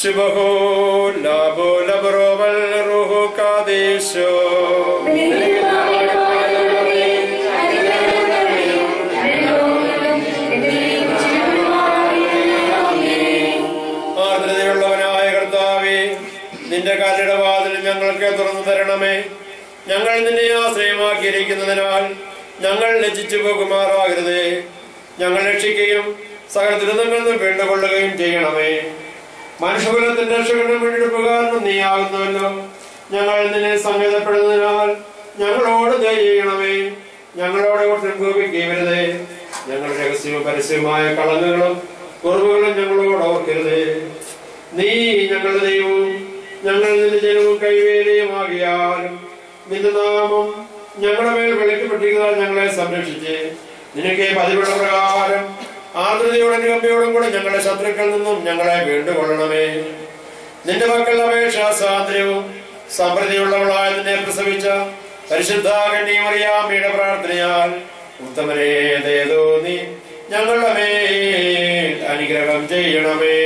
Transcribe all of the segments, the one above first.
ശുഭഹോ ലാബോ ലബറോവൽ റുഹു കാദേശോ ആർദ്രതയുള്ളവനായ കർത്താവേ നിന്റെ കാലിയുടെ വാതിൽ ഞങ്ങൾക്ക് തുറന്നു തരണമേ ഞങ്ങൾ നിന്നെ ആശ്രയമാക്കിയിരിക്കുന്നതിനാൽ ഞങ്ങൾ ലജ്ജിച്ചു പോകുമാറാകരുതേ ഞങ്ങൾ രക്ഷിക്കുകയും സകല ദുരിതങ്ങളിൽ നിന്ന് വീണ്ടുകൊള്ളുകയും ചെയ്യണമേ മനുഷ്യകുലത്തിന്റെ രക്ഷകനും വീണ്ടെടുപ്പുകാരനും നീയാകുന്നുവല്ലോ ഞങ്ങൾ നിന്നെ സംഗീതപ്പെടുന്നതിനാൽ ഞങ്ങളോട് ദയ ചെയ്യണമേ ഞങ്ങളോട് ഒട്ടും കോപിക്കരുതേ ഞങ്ങൾ രഹസ്യവും പരസ്യമായ കളങ്കങ്ങളും കുറവുകളും ഞങ്ങളോട് ഓർക്കരുതേ നീ ഞങ്ങളുടെ ദൈവവും ഞങ്ങൾ നിന്റെ ജനവും കൈവേലിയുമാകിയാലും നിന്റെ നാമം ഞങ്ങളുടെ മേൽ വിളിക്കപ്പെട്ടിരിക്കുന്നതാൽ ഞങ്ങളെ സംരക്ഷിച്ച് നിനക്ക് പതിവുള്ള പ്രകാരം ആർദ്രതയോടും കമ്പിയോടും കൂടെ ഞങ്ങളുടെ ശത്രുക്കളിൽ നിന്നും ഞങ്ങളെ വീണ്ടുകൊള്ളണമേ നിന്റെ മക്കളുടെ അപേക്ഷ സ്വാതന്ത്ര്യവും സമൃദ്ധിയുള്ളവളായ നിന്നെ പ്രസവിച്ച പരിശുദ്ധ കന്യമറിയാമ്മയുടെ പ്രാർത്ഥനയാൽ ഉത്തമനേതേതോ നീ ഞങ്ങളുടെ മേൽ അനുഗ്രഹം ചെയ്യണമേ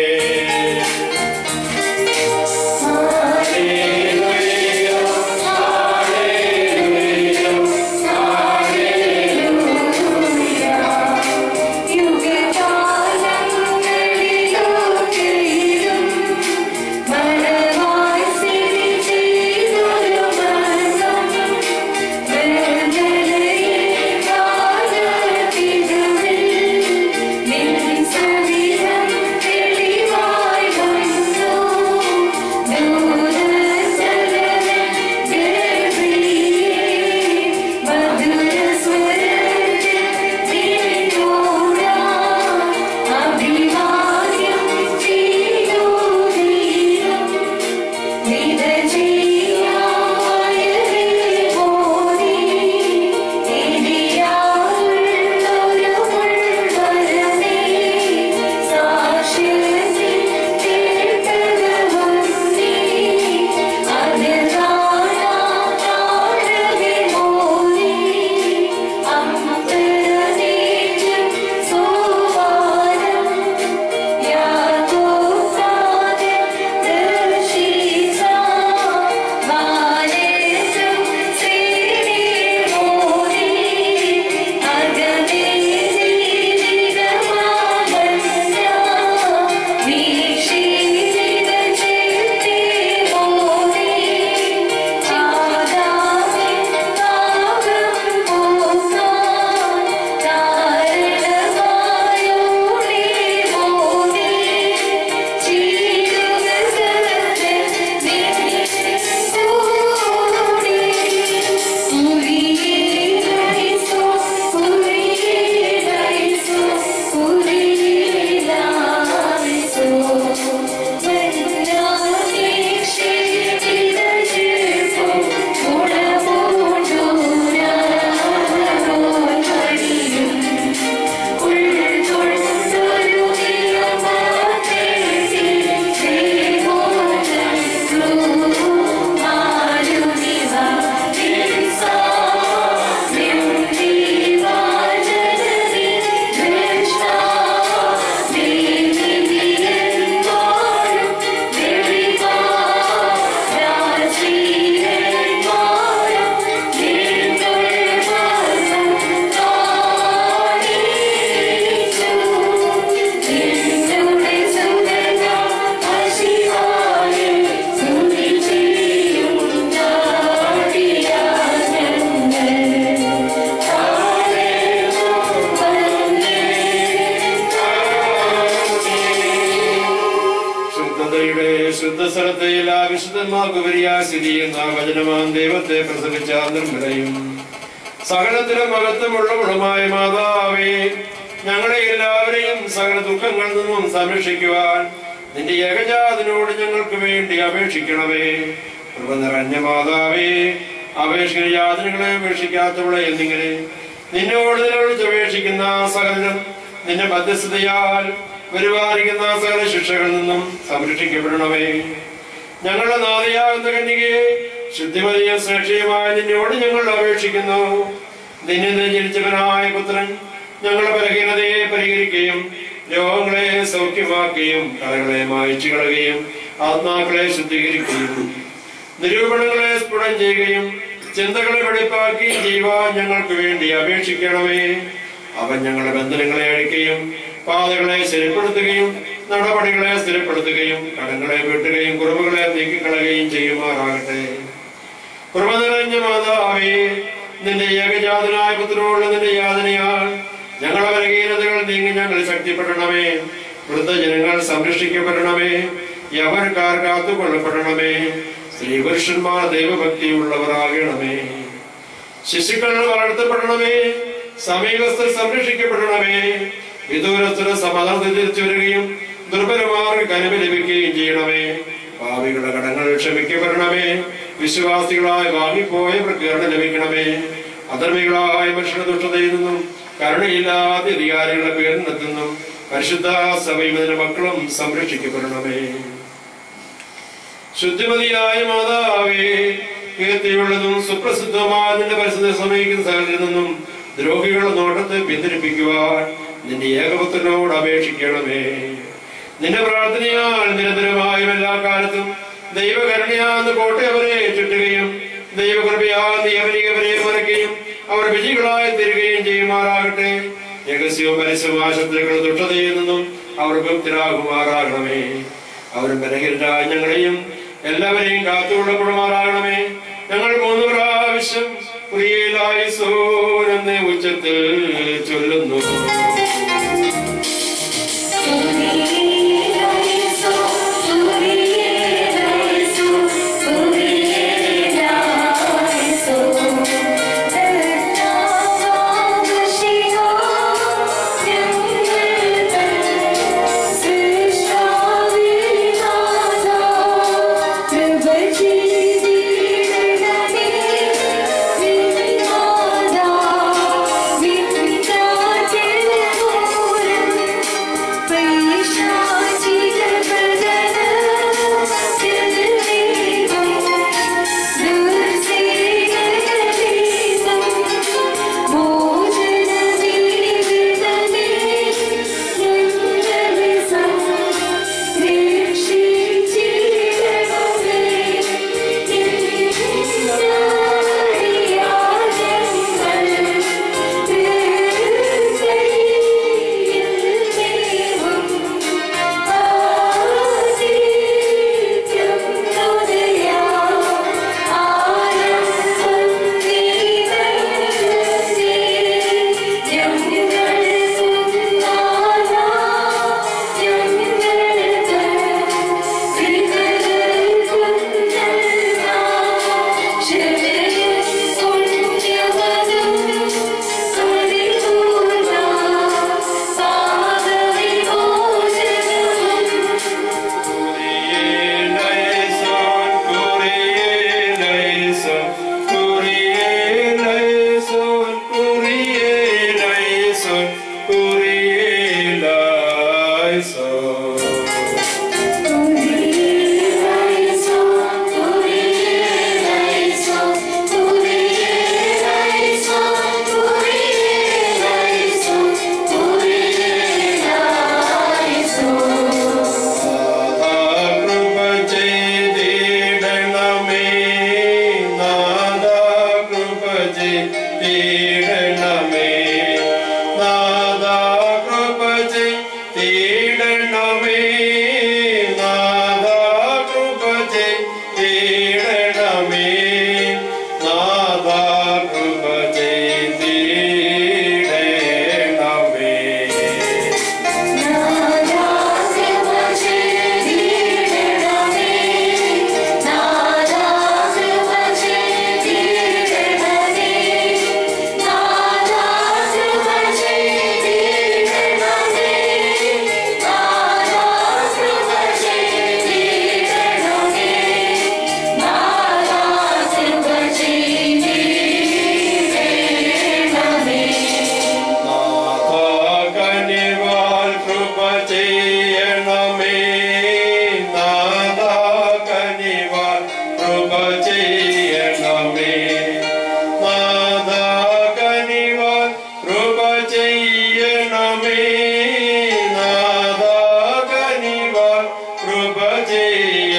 ശുദ്ധതയുടെ ശുദ്ധസ്ഥലത്തിൽ ആ വിശുദ്ധന്മാർക്ക് ഉപരിയായി സ്ഥിതി ചെയ്യുന്ന വചനമാൻ ദൈവത്തെ പ്രസവിച്ച നിർമ്മലയും സകലത്തിലും മഹത്വമുള്ളവളുമായ മാതാവേ ഞങ്ങളെ എല്ലാവരെയും സകല ദുഃഖങ്ങളിൽ നിന്നും സംരക്ഷിക്കുവാൻ നിന്റെ ഏകജാതിനോട് ഞങ്ങൾക്ക് വേണ്ടി അപേക്ഷിക്കണമേ കൃപ നിറഞ്ഞ മാതാവേ അപേക്ഷിക്കുന്ന യാതനകളെ അപേക്ഷിക്കാത്തവളെ എന്നിങ്ങനെ നിന്നോട് നിലവിളിച്ച് അപേക്ഷിക്കുന്ന സകലരും നിന്റെ മധ്യസ്ഥതയാൽ പരിപാലിക്കുന്ന സകല ശിക്ഷകളിൽ നിന്നും സംരക്ഷിക്കപ്പെടണമേ ഞങ്ങളുടെ നാദിയാകുന്ന കന്യകയെ ശുദ്ധിമതിയ ശ്രേഷ്ഠയുമായ നിന്നോട് ഞങ്ങൾ അപേക്ഷിക്കുന്നു നിന്നെ ജനിച്ചവനായ പുത്രൻ ഞങ്ങളുടെ ബലഹീനതയെ പരിഹരിക്കുകയും രോഗങ്ങളെ സൗഖ്യമാക്കുകയും കലകളെ മായച്ചു കളയുകയും ആത്മാക്കളെ ശുദ്ധീകരിക്കുകയും നിരൂപണങ്ങളെ സ്ഫുടം ചെയ്യുകയും ചിന്തകളെ വെളിപ്പാക്കുകയും ചെയ്യുവാൻ ഞങ്ങൾക്ക് വേണ്ടി അപേക്ഷിക്കണമേ അവൻ ഞങ്ങളുടെ ബന്ധനങ്ങളെ അഴിക്കുകയും പാതകളെ സ്ഥിരപ്പെടുത്തുകയും നടപടികളെ സ്ഥിരപ്പെടുത്തുകയും കടങ്ങളെ വീട്ടുകയും കുറവുകളെ നീക്കിക്കളയുകയും ചെയ്യുമാറാകട്ടെ കൃപ നിറഞ്ഞ മാതാവേ നിന്റെ ഏകജാതനായ പുത്രനോടുള്ള നിന്റെ യാതനയാൽ ഞങ്ങളെ ബലഹീനതകൾ നീങ്ങി ഞങ്ങൾ ശക്തിപ്പെടണമേ വൃദ്ധജനങ്ങൾ സംരക്ഷിക്കപ്പെടണമേ യവനക്കാർ കാത്തുകൊള്ളപ്പെടണമേ സ്ത്രീ പുരുഷന്മാർ ദൈവഭക്തിയുള്ളവരാകണമേ ശിശുക്കൾ വളർത്തപ്പെടണമേ സമീപസ്ഥർ സംരക്ഷിക്കപ്പെടണമേ വിദൂരസ്ഥന് സമാധാനം തിരിച്ചു വരികയും ദുർബലമാർക്ക് കനിവ് ലഭിക്കുകയും ചെയ്യണമേ ഭാവികളുടെ കടങ്ങൾ ക്ഷമിക്കപ്പെടണമേ വിശ്വാസികളായി വാങ്ങിപ്പോയവർക്ക് കരുണ ലഭിക്കണമേ അധർമ്മികളായ മനുഷ്യരുടെ ദുഷ്ടതയിൽ നിന്നും കരുണയില്ലാത്ത അധികാരികളുടെ പീഡനത്തിൽ നിന്നും പരിശുദ്ധ സഭയും അതിന്റെ മക്കളും സംരക്ഷിക്കപ്പെടണമേ ശുദ്ധിമതിയായ മാതാവേ കീർത്തിയുള്ളതും സുപ്രസിദ്ധമായ നിന്റെ പരിസ്ഥിതി സമയിക്കുന്ന സകലത്തിൽ നിന്നും ദ്രോഹികളുടെ നോട്ടത്തെ പിന്തിരിപ്പിക്കുവാൻ നിന്റെ ഏകപുത്രനോട് അപേക്ഷിക്കണമേ നിന്റെ പ്രാർത്ഥനയാൽ നിരന്തരമായും എല്ലാ കാലത്തും ദൈവകരുണയാന്ന് കോട്ടെ അവരെ ചുറ്റുകയും ദൈവകൃപയാൽ നീ അവരെ അവരെ മറയ്ക്കുകയും അവർ വിജയികളായി തീരുകയും ചെയ്യുമാറാകട്ടെ രഹസ്യവും പരസ്യമായ ശത്രുക്കളുടെ ദുഷ്ടതയിൽ നിന്നും അവർ ഭക്തരാകുമാറാകണമേ അവരും ബലഹീനരായ ഞങ്ങളെയും എല്ലാവരെയും കാത്തുകൊള്ളപ്പെടുമാറാകണമേ ഞങ്ങൾ മൂന്ന് പ്രാവശ്യം പ്രിയലായി സോനെന്ന് ഉച്ചത്തിൽ ചൊല്ലുന്നു ചെയ്യ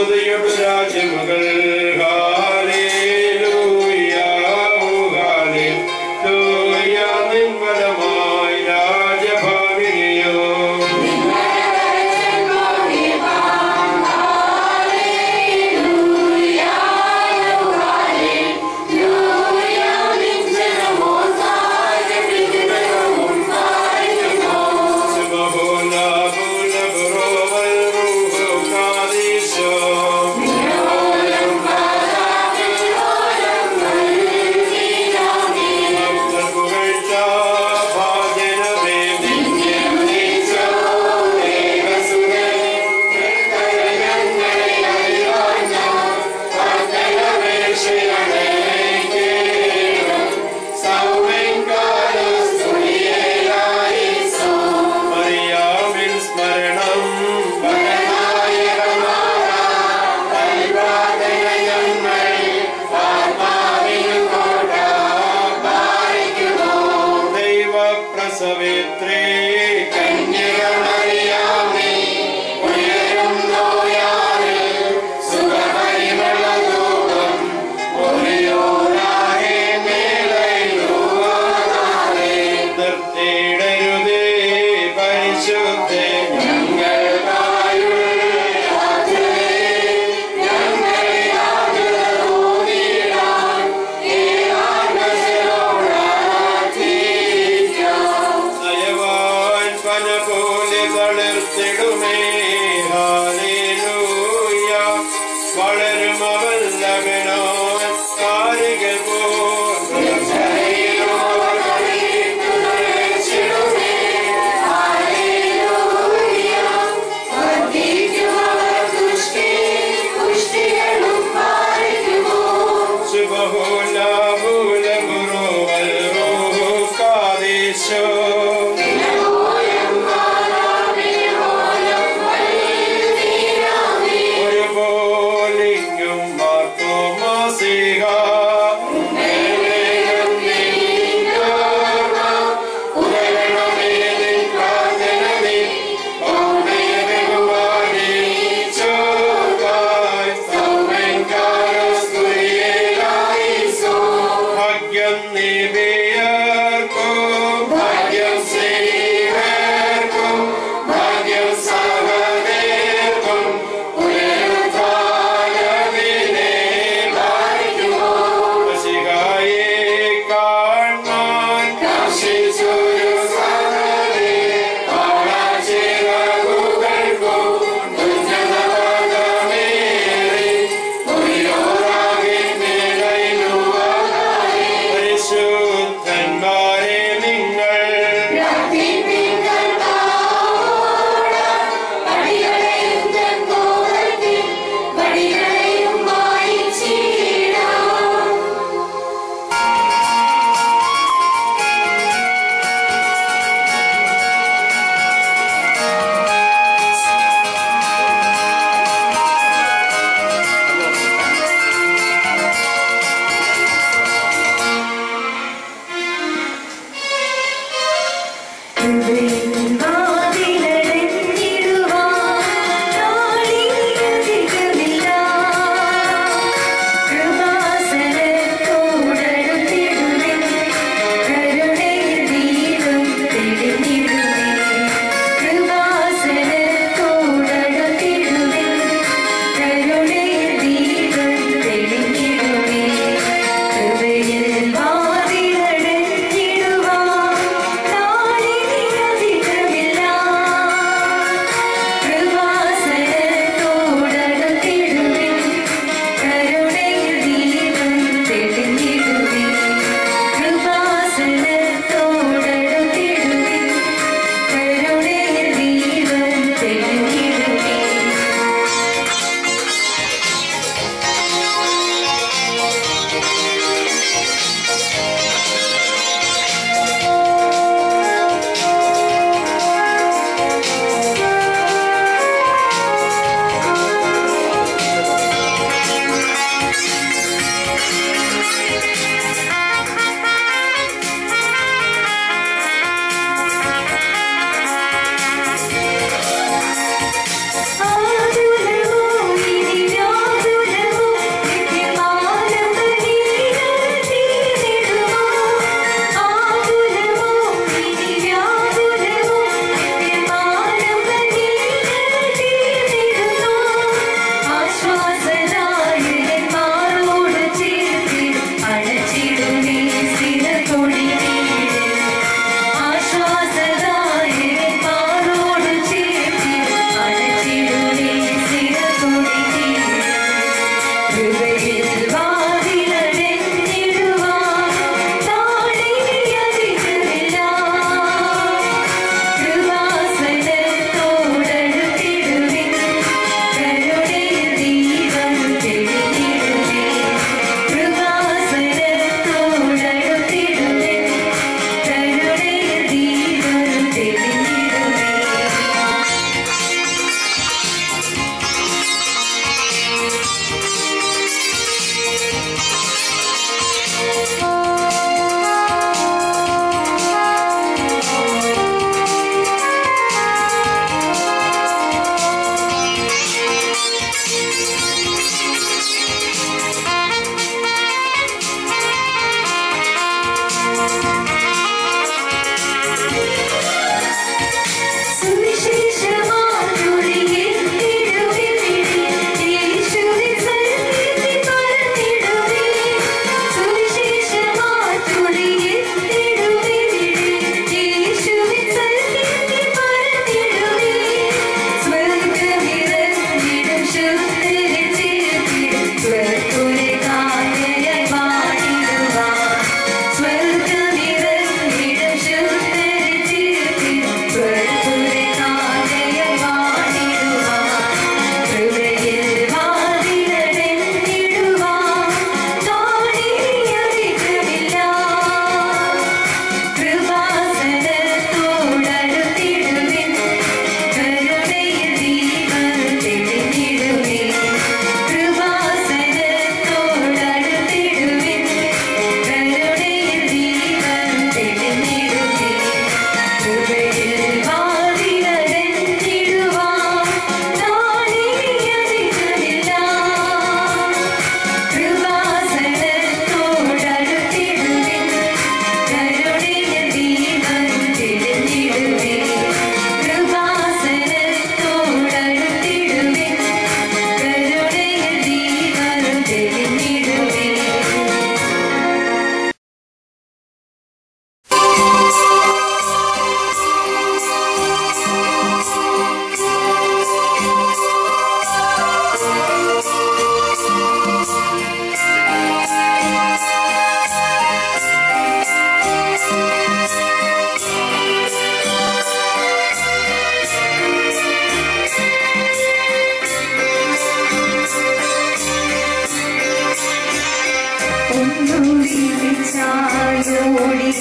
സ്തുതിയുടെ രാജ്യമകൾ ഹാലേലൂയ, ഹാലേലൂയ, നിൻവലമായി രാജഭാവിനിയോ Simahona, Bula, Buro, Ruho, Kadisho.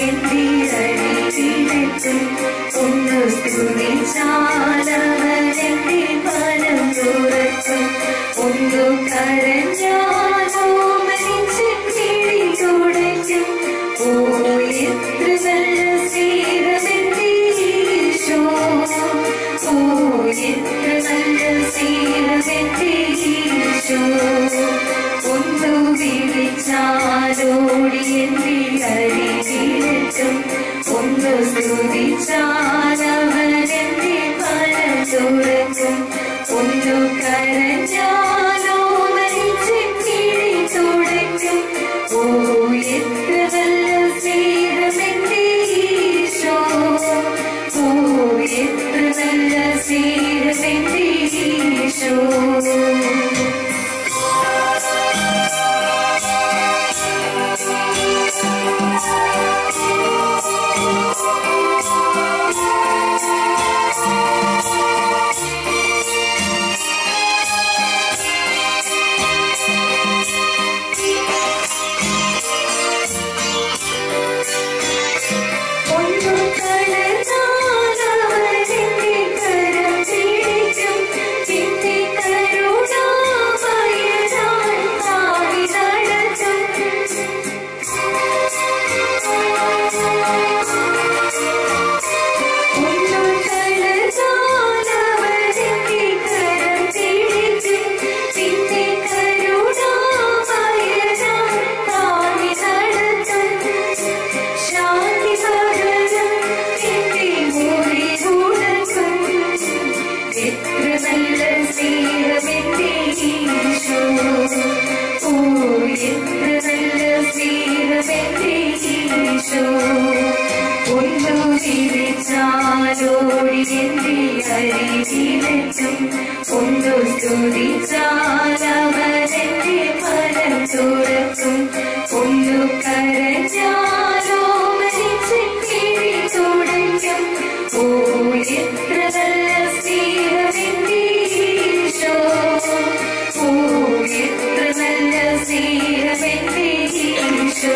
എന്റെ അരികിലെത്തും ഒന്ന് സ്തുതിച്ചാലവനെന്റെ മനം തുറക്കും ഒന്നു കരഞ്ഞാലോ മരിച്ച് കിളി തുടയ്ക്കും ഓ എത്ര നല്ല സീരമെന്റെ ഈശോ ഓ എത്ര നല്ല സീരമെന്റെ ഈശോ ഒന്നു വിളിച്ചാലോടി എന്റെ അരികിലെത്തും ഒന്ന് സ്തുതിച്ചാലവനെന്റെ മനം തുറക്കും ഒന്നു കരഞ്ഞാലോ മരിച്ച് കിളി തുടയ്ക്കും ഓ എത്ര നല്ല സ്നേഹമെന്റെ ഈശോ ഓ എത്ര നല്ല സ്നേഹമെന്റെ ഈശോ ഒന്നു കടന്നാലവരെന്റെ കരം പിടിക്കും പിന്നെ കരുണാമയനായി താങ്ങി നടത്തും ഒന്നു കടന്നാലവരെന്റെ കരം പിടിക്കും പിന്നെ കരുണാമയനായി താങ്ങി നടത്തും ശാന്തി പകരം എന്റെ മുറി ഉണക്കും എത്ര നല്ല സ്നേഹമെന്റെ ഈശോ ഓ എത്ര നല്ല സ്നേഹമെന്റെ ഈശോ ഒന്നു വിളിച്ചാലോടി എന്റെ അരികിലെത്തും ഒന്നു സ്തുതിച്ചാലവനെന്റെ മനം തുറക്കും ഒന്നു കരഞ്ഞാലോ മരിച്ച് കിളി തുടയ്ക്കും ഓ എത്ര നല്ല സ്നേഹമെന്റെ ഈശോ ഓ എത്ര നല്ല സ്നേഹമെന്റെ ഈശോ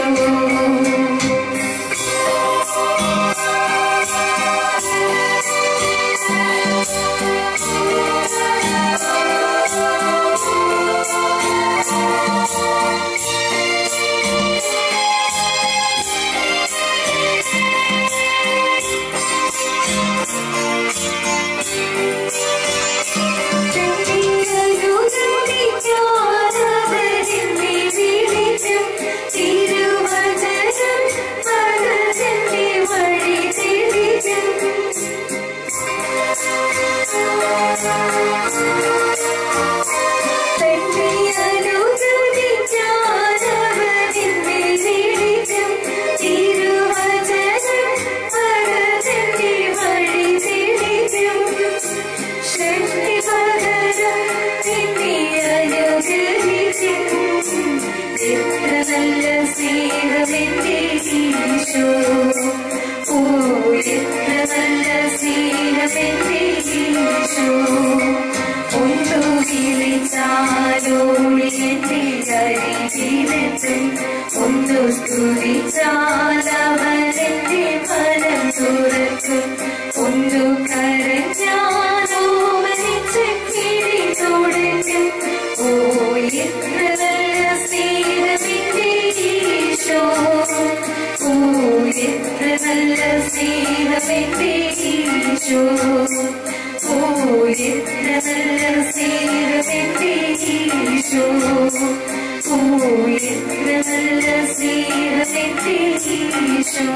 ശക്തി പകരം നിന്നെ അനുഗ്രഹിക്കും എത്ര നല്ല സ്നേഹമെന്റെ ഈശോ ഓ എത്ര നല്ല സ്നേഹമെന്റെ ഈശോ ഒന്നു വിളിച്ചാലോടി എന്റെ അരികിലെത്തും ഒന്നു സ്തുതിച്ചാലവരെന്റെ മനം തുറക്കും ഒന്നു കരഞ്ഞാലോ മരിച്ച് കിളി തുടയ്ക്കും ഓ എത്ര നല്ല സ്നേഹമെന്റെ ഈശോ ഓ എത്ര നല്ല സ്നേഹമെന്റെ ഈശോ ഓ എത്ര നല്ല സ്നേഹമെന്റെ ഈശോ ഓ എത്ര നല്ല സ്നേഹമെന്റെ ഈശോ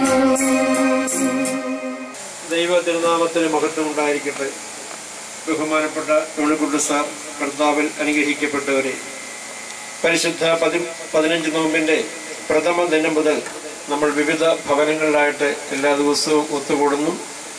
ദൈവ തിരുനാമത്തിന് മഹത്വം ഉണ്ടായിരിക്കട്ടെ ബഹുമാനപ്പെട്ട ഉണ്ണിക്കുട്ട സാർ കർത്താവിൽ അനുഗ്രഹിക്കപ്പെട്ടവരെ പരിശുദ്ധ പതി പതിനഞ്ച് നോമ്പിന്റെ പ്രഥമ ദിനം മുതൽ നമ്മൾ വിവിധ ഭവനങ്ങളിലായിട്ട് എല്ലാ ദിവസവും ഒത്തുകൂടുന്നു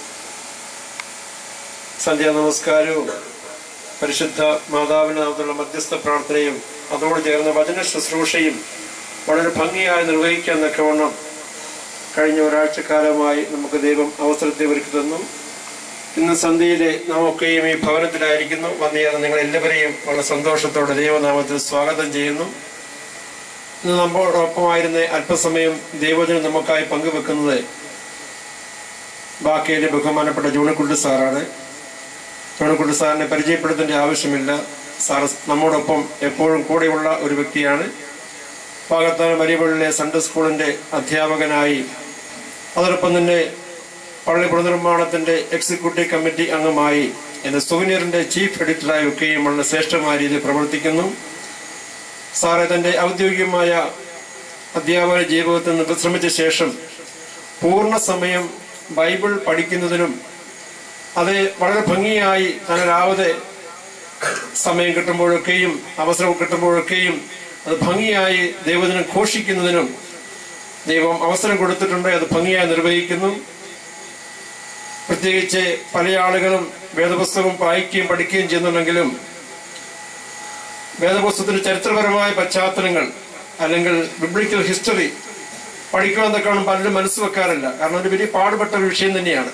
സന്ധ്യാ നമസ്കാരവും പരിശുദ്ധ മാതാവിന് നാമത്തിലുള്ള മധ്യസ്ഥ പ്രാർത്ഥനയും അതോട് ചേർന്ന വചന ശുശ്രൂഷയും വളരെ ഭംഗിയായി നിർവഹിക്കാൻ തക്കവണ്ണം കഴിഞ്ഞ ഒരാഴ്ചക്കാലമായി നമുക്ക് ദൈവം അവസരത്തെ ഒരുക്കി തന്നു ഇന്ന് സന്ധ്യയിലെ നാം ഒക്കെയും ഈ ഭവനത്തിലായിരിക്കുന്നു വന്നുചേർന്ന് നിങ്ങൾ എല്ലാവരെയും വളരെ സന്തോഷത്തോടെ ദൈവനാമത്തിൽ സ്വാഗതം ചെയ്യുന്നു ഇന്ന് നമ്മോടൊപ്പമായിരുന്ന അല്പസമയം ദൈവജനം നമുക്കായി പങ്കുവെക്കുന്നത് ബാക്കിയിലെ ബഹുമാനപ്പെട്ട ജൂണക്കുണ്ട് സാറാണ് ജൂണക്കുണ്ട് സാറിനെ പരിചയപ്പെടുത്തേണ്ട ആവശ്യമില്ല സാർ നമ്മോടൊപ്പം എപ്പോഴും കൂടെയുള്ള ഒരു വ്യക്തിയാണ് പാകത്താൻ മരിയപള്ളിയിലെ സൺഡേ സ്കൂളിന്റെ അധ്യാപകനായി അതോടൊപ്പം തന്നെ പള്ളി പുനർനിർമ്മാണത്തിന്റെ എക്സിക്യൂട്ടീവ് കമ്മിറ്റി അംഗമായി എന്റെ സുവനീറിന്റെ ചീഫ് എഡിറ്ററായി ഒക്കെയും വളരെ ശ്രേഷ്ഠമായ രീതിയിൽ പ്രവർത്തിക്കുന്നു സാറെ തന്റെ ഔദ്യോഗികമായ അധ്യാപന ജീവിതത്തിൽ നിന്ന് വിശ്രമിച്ച ശേഷം പൂർണ്ണ സമയം ബൈബിൾ പഠിക്കുന്നതിനും അത് വളരെ ഭംഗിയായി തനരാവതെ സമയം കിട്ടുമ്പോഴൊക്കെയും അവസരം കിട്ടുമ്പോഴൊക്കെയും അത് ഭംഗിയായി ദൈവത്തിനെ ഘോഷിക്കുന്നതിനും ദൈവം അവസരം കൊടുത്തിട്ടുണ്ട് അത് ഭംഗിയായി നിർവഹിക്കുന്നു പ്രത്യേകിച്ച് പല ആളുകളും വേദപുസ്തകം വായിക്കുകയും പഠിക്കുകയും ചെയ്യുന്നുണ്ടെങ്കിലും വേദപുസ്തകത്തിന്റെ ചരിത്രപരമായ പശ്ചാത്തലങ്ങൾ അല്ലെങ്കിൽ ബിബ്ലിക്കൽ ഹിസ്റ്ററി പഠിക്കണമെന്നൊക്കെ കാണും പലരും മനസ്സ് വെക്കാറില്ല കാരണം ഒരു വലിയ പാടുപെട്ട ഒരു വിഷയം തന്നെയാണ്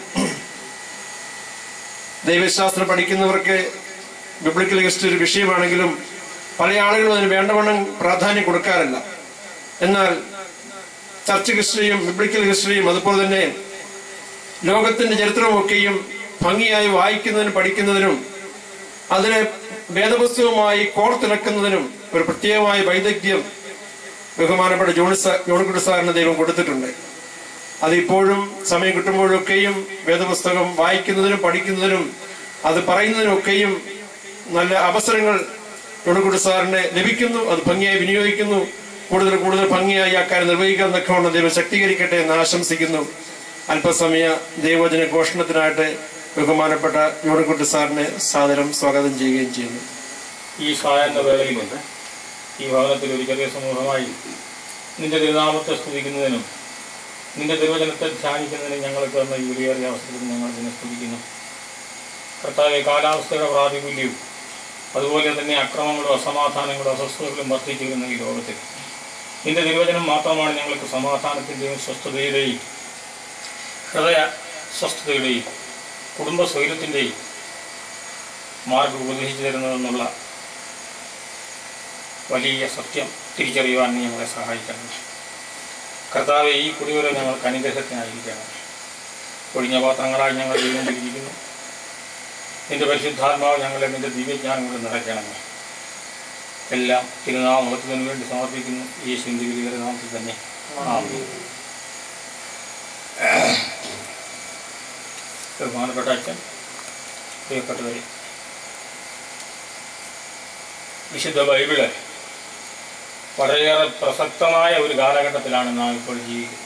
ദൈവശാസ്ത്രം പഠിക്കുന്നവർക്ക് ബിബ്ലിക്കൽ ഹിസ്റ്ററി ഒരു വിഷയമാണെങ്കിലും പല ആളുകളും അതിന് വേണ്ടവണ്ണം പ്രാധാന്യം കൊടുക്കാറില്ല എന്നാൽ ചർച്ച് ഹിസ്റ്ററിയും ബിബ്ലിക്കൽ ഹിസ്റ്ററിയും അതുപോലെ തന്നെ ലോകത്തിന്റെ ചരിത്രമൊക്കെയും ഭംഗിയായി വായിക്കുന്നതിനും പഠിക്കുന്നതിനും അതിനെ വേദപുസ്തകവുമായി കോർത്തിണക്കുന്നതിനും ഒരു പ്രത്യേകമായ വൈദഗ്ധ്യം ബഹുമാനപ്പെട്ട ജോണിസ ജോണിക്കുട്ടി സാറിന് ദൈവം കൊടുത്തിട്ടുണ്ട് അതിപ്പോഴും സമയം കിട്ടുമ്പോഴൊക്കെയും വേദപുസ്തകം വായിക്കുന്നതിനും പഠിക്കുന്നതിനും അത് പറയുന്നതിനൊക്കെയും നല്ല അവസരങ്ങൾ ജോണിക്കുട്ടി സാറിന് ലഭിക്കുന്നു അത് ഭംഗിയായി വിനിയോഗിക്കുന്നു കൂടുതൽ കൂടുതൽ ഭംഗിയായി ആ കാര്യം നിർവഹിക്കാൻ തക്കവണ്ണം ദൈവം ശക്തീകരിക്കട്ടെ എന്ന് ആശംസിക്കുന്നു അല്പസമയ ദൈവജന ഘോഷണത്തിനായിട്ട് ബഹുമാനപ്പെട്ട ജോണിക്കുട്ടി സാറിനെ സാദരം സ്വാഗതം ചെയ്യുകയും ചെയ്യുന്നു ഈ സായാഹ്ന വേളയിലുണ്ട് ഈ ഭവനത്തിൽ ഒരു ചെറിയ സമൂഹമായി നിന്റെ തിരുനാമത്തെ സ്തുതിക്കുന്നതിനും നിന്റെ തിരുവചനത്തെ ധ്യാനിക്കുന്നതിനും ഞങ്ങൾക്ക് തന്ന ഈ വിലയേറിയ അവസരത്തിൽ ഞങ്ങൾ ഇതിനെ സ്തുതിക്കുന്നു കർത്താവെ കാലാവസ്ഥയുടെ പ്രാതികൂല്യവും അതുപോലെ തന്നെ അക്രമങ്ങളും അസമാധാനങ്ങളും അസ്വസ്ഥതകളും വർദ്ധിച്ചു വരുന്ന ഈ ലോകത്തിൽ നിന്റെ തിരുവചനം മാത്രമാണ് ഞങ്ങൾക്ക് സമാധാനത്തിൻ്റെയും സ്വസ്ഥതയുടെയും ഹൃദയ സ്വസ്ഥതയുടെയും കുടുംബ സ്വൈര്യത്തിൻ്റെയും മാർഗം ഉപദേശിച്ചു തരുന്നതെന്നുള്ള വലിയ സത്യം തിരിച്ചറിയുവാൻ നീ ഞങ്ങളെ സഹായിക്കണം കർത്താവെ ഈ കുടിവരെ ഞങ്ങൾക്ക് അനുഗ്രഹത്തിനായിരിക്കണം ഒഴിഞ്ഞ പാത്രങ്ങളായി ഞങ്ങൾ ചെയ്തുകൊണ്ടിരിക്കുന്നു നിന്റെ പരിശുദ്ധാത്മാവ് ഞങ്ങളെ നിന്റെ ദിവ്യജ്ഞാനം കൊണ്ട് നിറയ്ക്കണമേ എല്ലാം തിരുനാമത്തിന് വേണ്ടി സമർപ്പിക്കുന്നു യേശുവിൻ്റെ വിധികര നാമത്തിൽ തന്നെ ആമേൻ. ബഹുമാനപ്പെട്ട അച്ഛൻ പ്രിയപ്പെട്ടവരെ വിശുദ്ധ ബൈബിള് വളരെയേറെ പ്രസക്തമായ ഒരു കാലഘട്ടത്തിലാണ് നാം ഇപ്പോൾ ജീവിക്കുന്നത്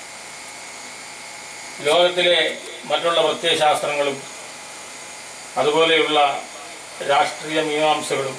ലോകത്തിലെ മറ്റുള്ള പ്രത്യയശാസ്ത്രങ്ങളും അതുപോലെയുള്ള രാഷ്ട്രീയ മീമാംസകളും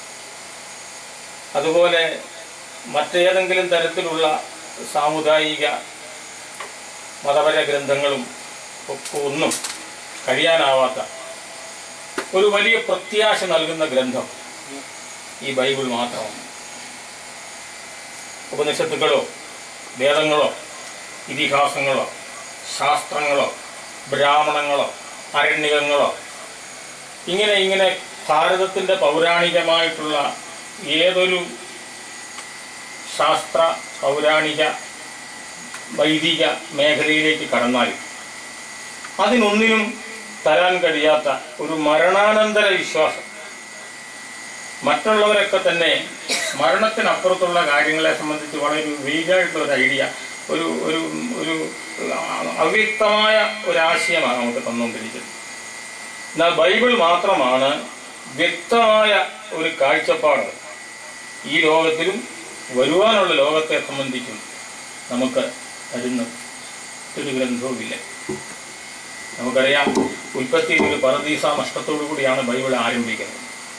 അതുപോലെ മറ്റേതെങ്കിലും തരത്തിലുള്ള സാമുദായിക മതപര ഗ്രന്ഥങ്ങളും ഒക്കെ ഒന്നും കഴിയാനാവാത്ത ഒരു വലിയ പ്രത്യാശ നൽകുന്ന ഗ്രന്ഥം ഈ ബൈബിൾ മാത്രമാണ് ഉപനിഷത്തുക്കളോ വേദങ്ങളോ ഇതിഹാസങ്ങളോ ശാസ്ത്രങ്ങളോ ബ്രാഹ്മണങ്ങളോ അരണ്യകങ്ങളോ ഇങ്ങനെ ഇങ്ങനെ ഭാരതത്തിൻ്റെ പൗരാണികമായിട്ടുള്ള ഏതൊരു ശാസ്ത്ര പൗരാണിക വൈദിക മേഖലയിലേക്ക് കടന്നാലും അതിനൊന്നിനും തരാൻ കഴിയാത്ത ഒരു മരണാനന്തര വിശ്വാസം മറ്റുള്ളവരൊക്കെ തന്നെ മരണത്തിനപ്പുറത്തുള്ള കാര്യങ്ങളെ സംബന്ധിച്ച് വളരെ വീഗായിട്ടുള്ള ഒരു ഐഡിയ ഒരു ഒരു ഒരു അവ്യക്തമായ ഒരാശയമാണ് നമുക്ക് തന്നുകൊണ്ടിരിക്കുന്നത് എന്നാൽ ബൈബിൾ മാത്രമാണ് വ്യക്തമായ ഒരു കാഴ്ചപ്പാട് ഈ ലോകത്തിലും വരുവാനുള്ള ലോകത്തെ സംബന്ധിച്ചും നമുക്ക് തരുന്ന ഒരു ഗ്രന്ഥവുമില്ല നമുക്കറിയാം ഉൽപ്പത്തിയിൽ ഒരു പരദീസ നഷ്ടത്തോടു കൂടിയാണ് ബൈബിൾ ആരംഭിക്കുന്നത്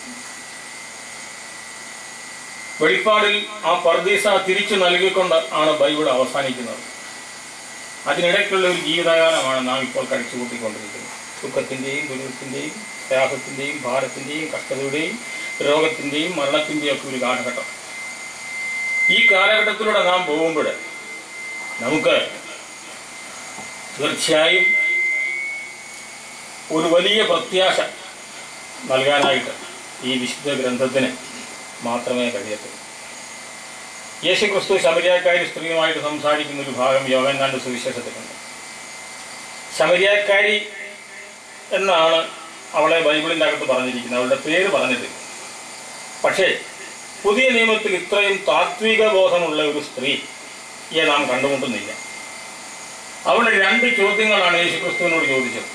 വെളിപ്പാടിൽ ആ പർദീസ തിരിച്ചു നൽകിക്കൊണ്ട് ആണ് ബൈബിൾ അവസാനിക്കുന്നത് അതിനിടയ്ക്കുള്ള ഒരു ജീവിതകാലമാണ് നാം ഇപ്പോൾ കഴിച്ചു കൂട്ടിക്കൊണ്ടിരിക്കുന്നത് ദുഃഖത്തിൻ്റെയും ദുരിതത്തിൻ്റെയും പ്രയാസത്തിൻ്റെയും ഭാരത്തിൻ്റെയും കഷ്ടതയുടെയും രോഗത്തിൻ്റെയും മരണത്തിൻ്റെയും ഒക്കെ ഒരു കാലഘട്ടം ഈ കാലഘട്ടത്തിലൂടെ നാം പോകുമ്പോൾ നമുക്ക് തീർച്ചയായും ഒരു വലിയ പ്രത്യാശ നൽകാനായിട്ട് ഈ വിശുദ്ധ ഗ്രന്ഥത്തിന് മാത്രമേ കഴിയത്തുള്ളൂ യേശു ക്രിസ്തു ശമരിയാക്കാരി സ്ത്രീയുമായിട്ട് സംസാരിക്കുന്ന ഒരു ഭാഗം യോഗന്നാന്റെ സുവിശേഷത്തിലുണ്ട് ശമരിയാക്കാരി എന്നാണ് അവളെ ബൈബിളിൻ്റെ അകത്ത് പറഞ്ഞിരിക്കുന്നത് അവളുടെ പേര് പറഞ്ഞിട്ടില്ല പക്ഷേ പുതിയ നിയമത്തിൽ ഇത്രയും താത്വിക ബോധമുള്ള ഒരു സ്ത്രീയെ നാം കണ്ടുമുട്ടുന്നില്ല അവൾ രണ്ട് ചോദ്യങ്ങളാണ് യേശു ക്രിസ്തുവിനോട് ചോദിച്ചത്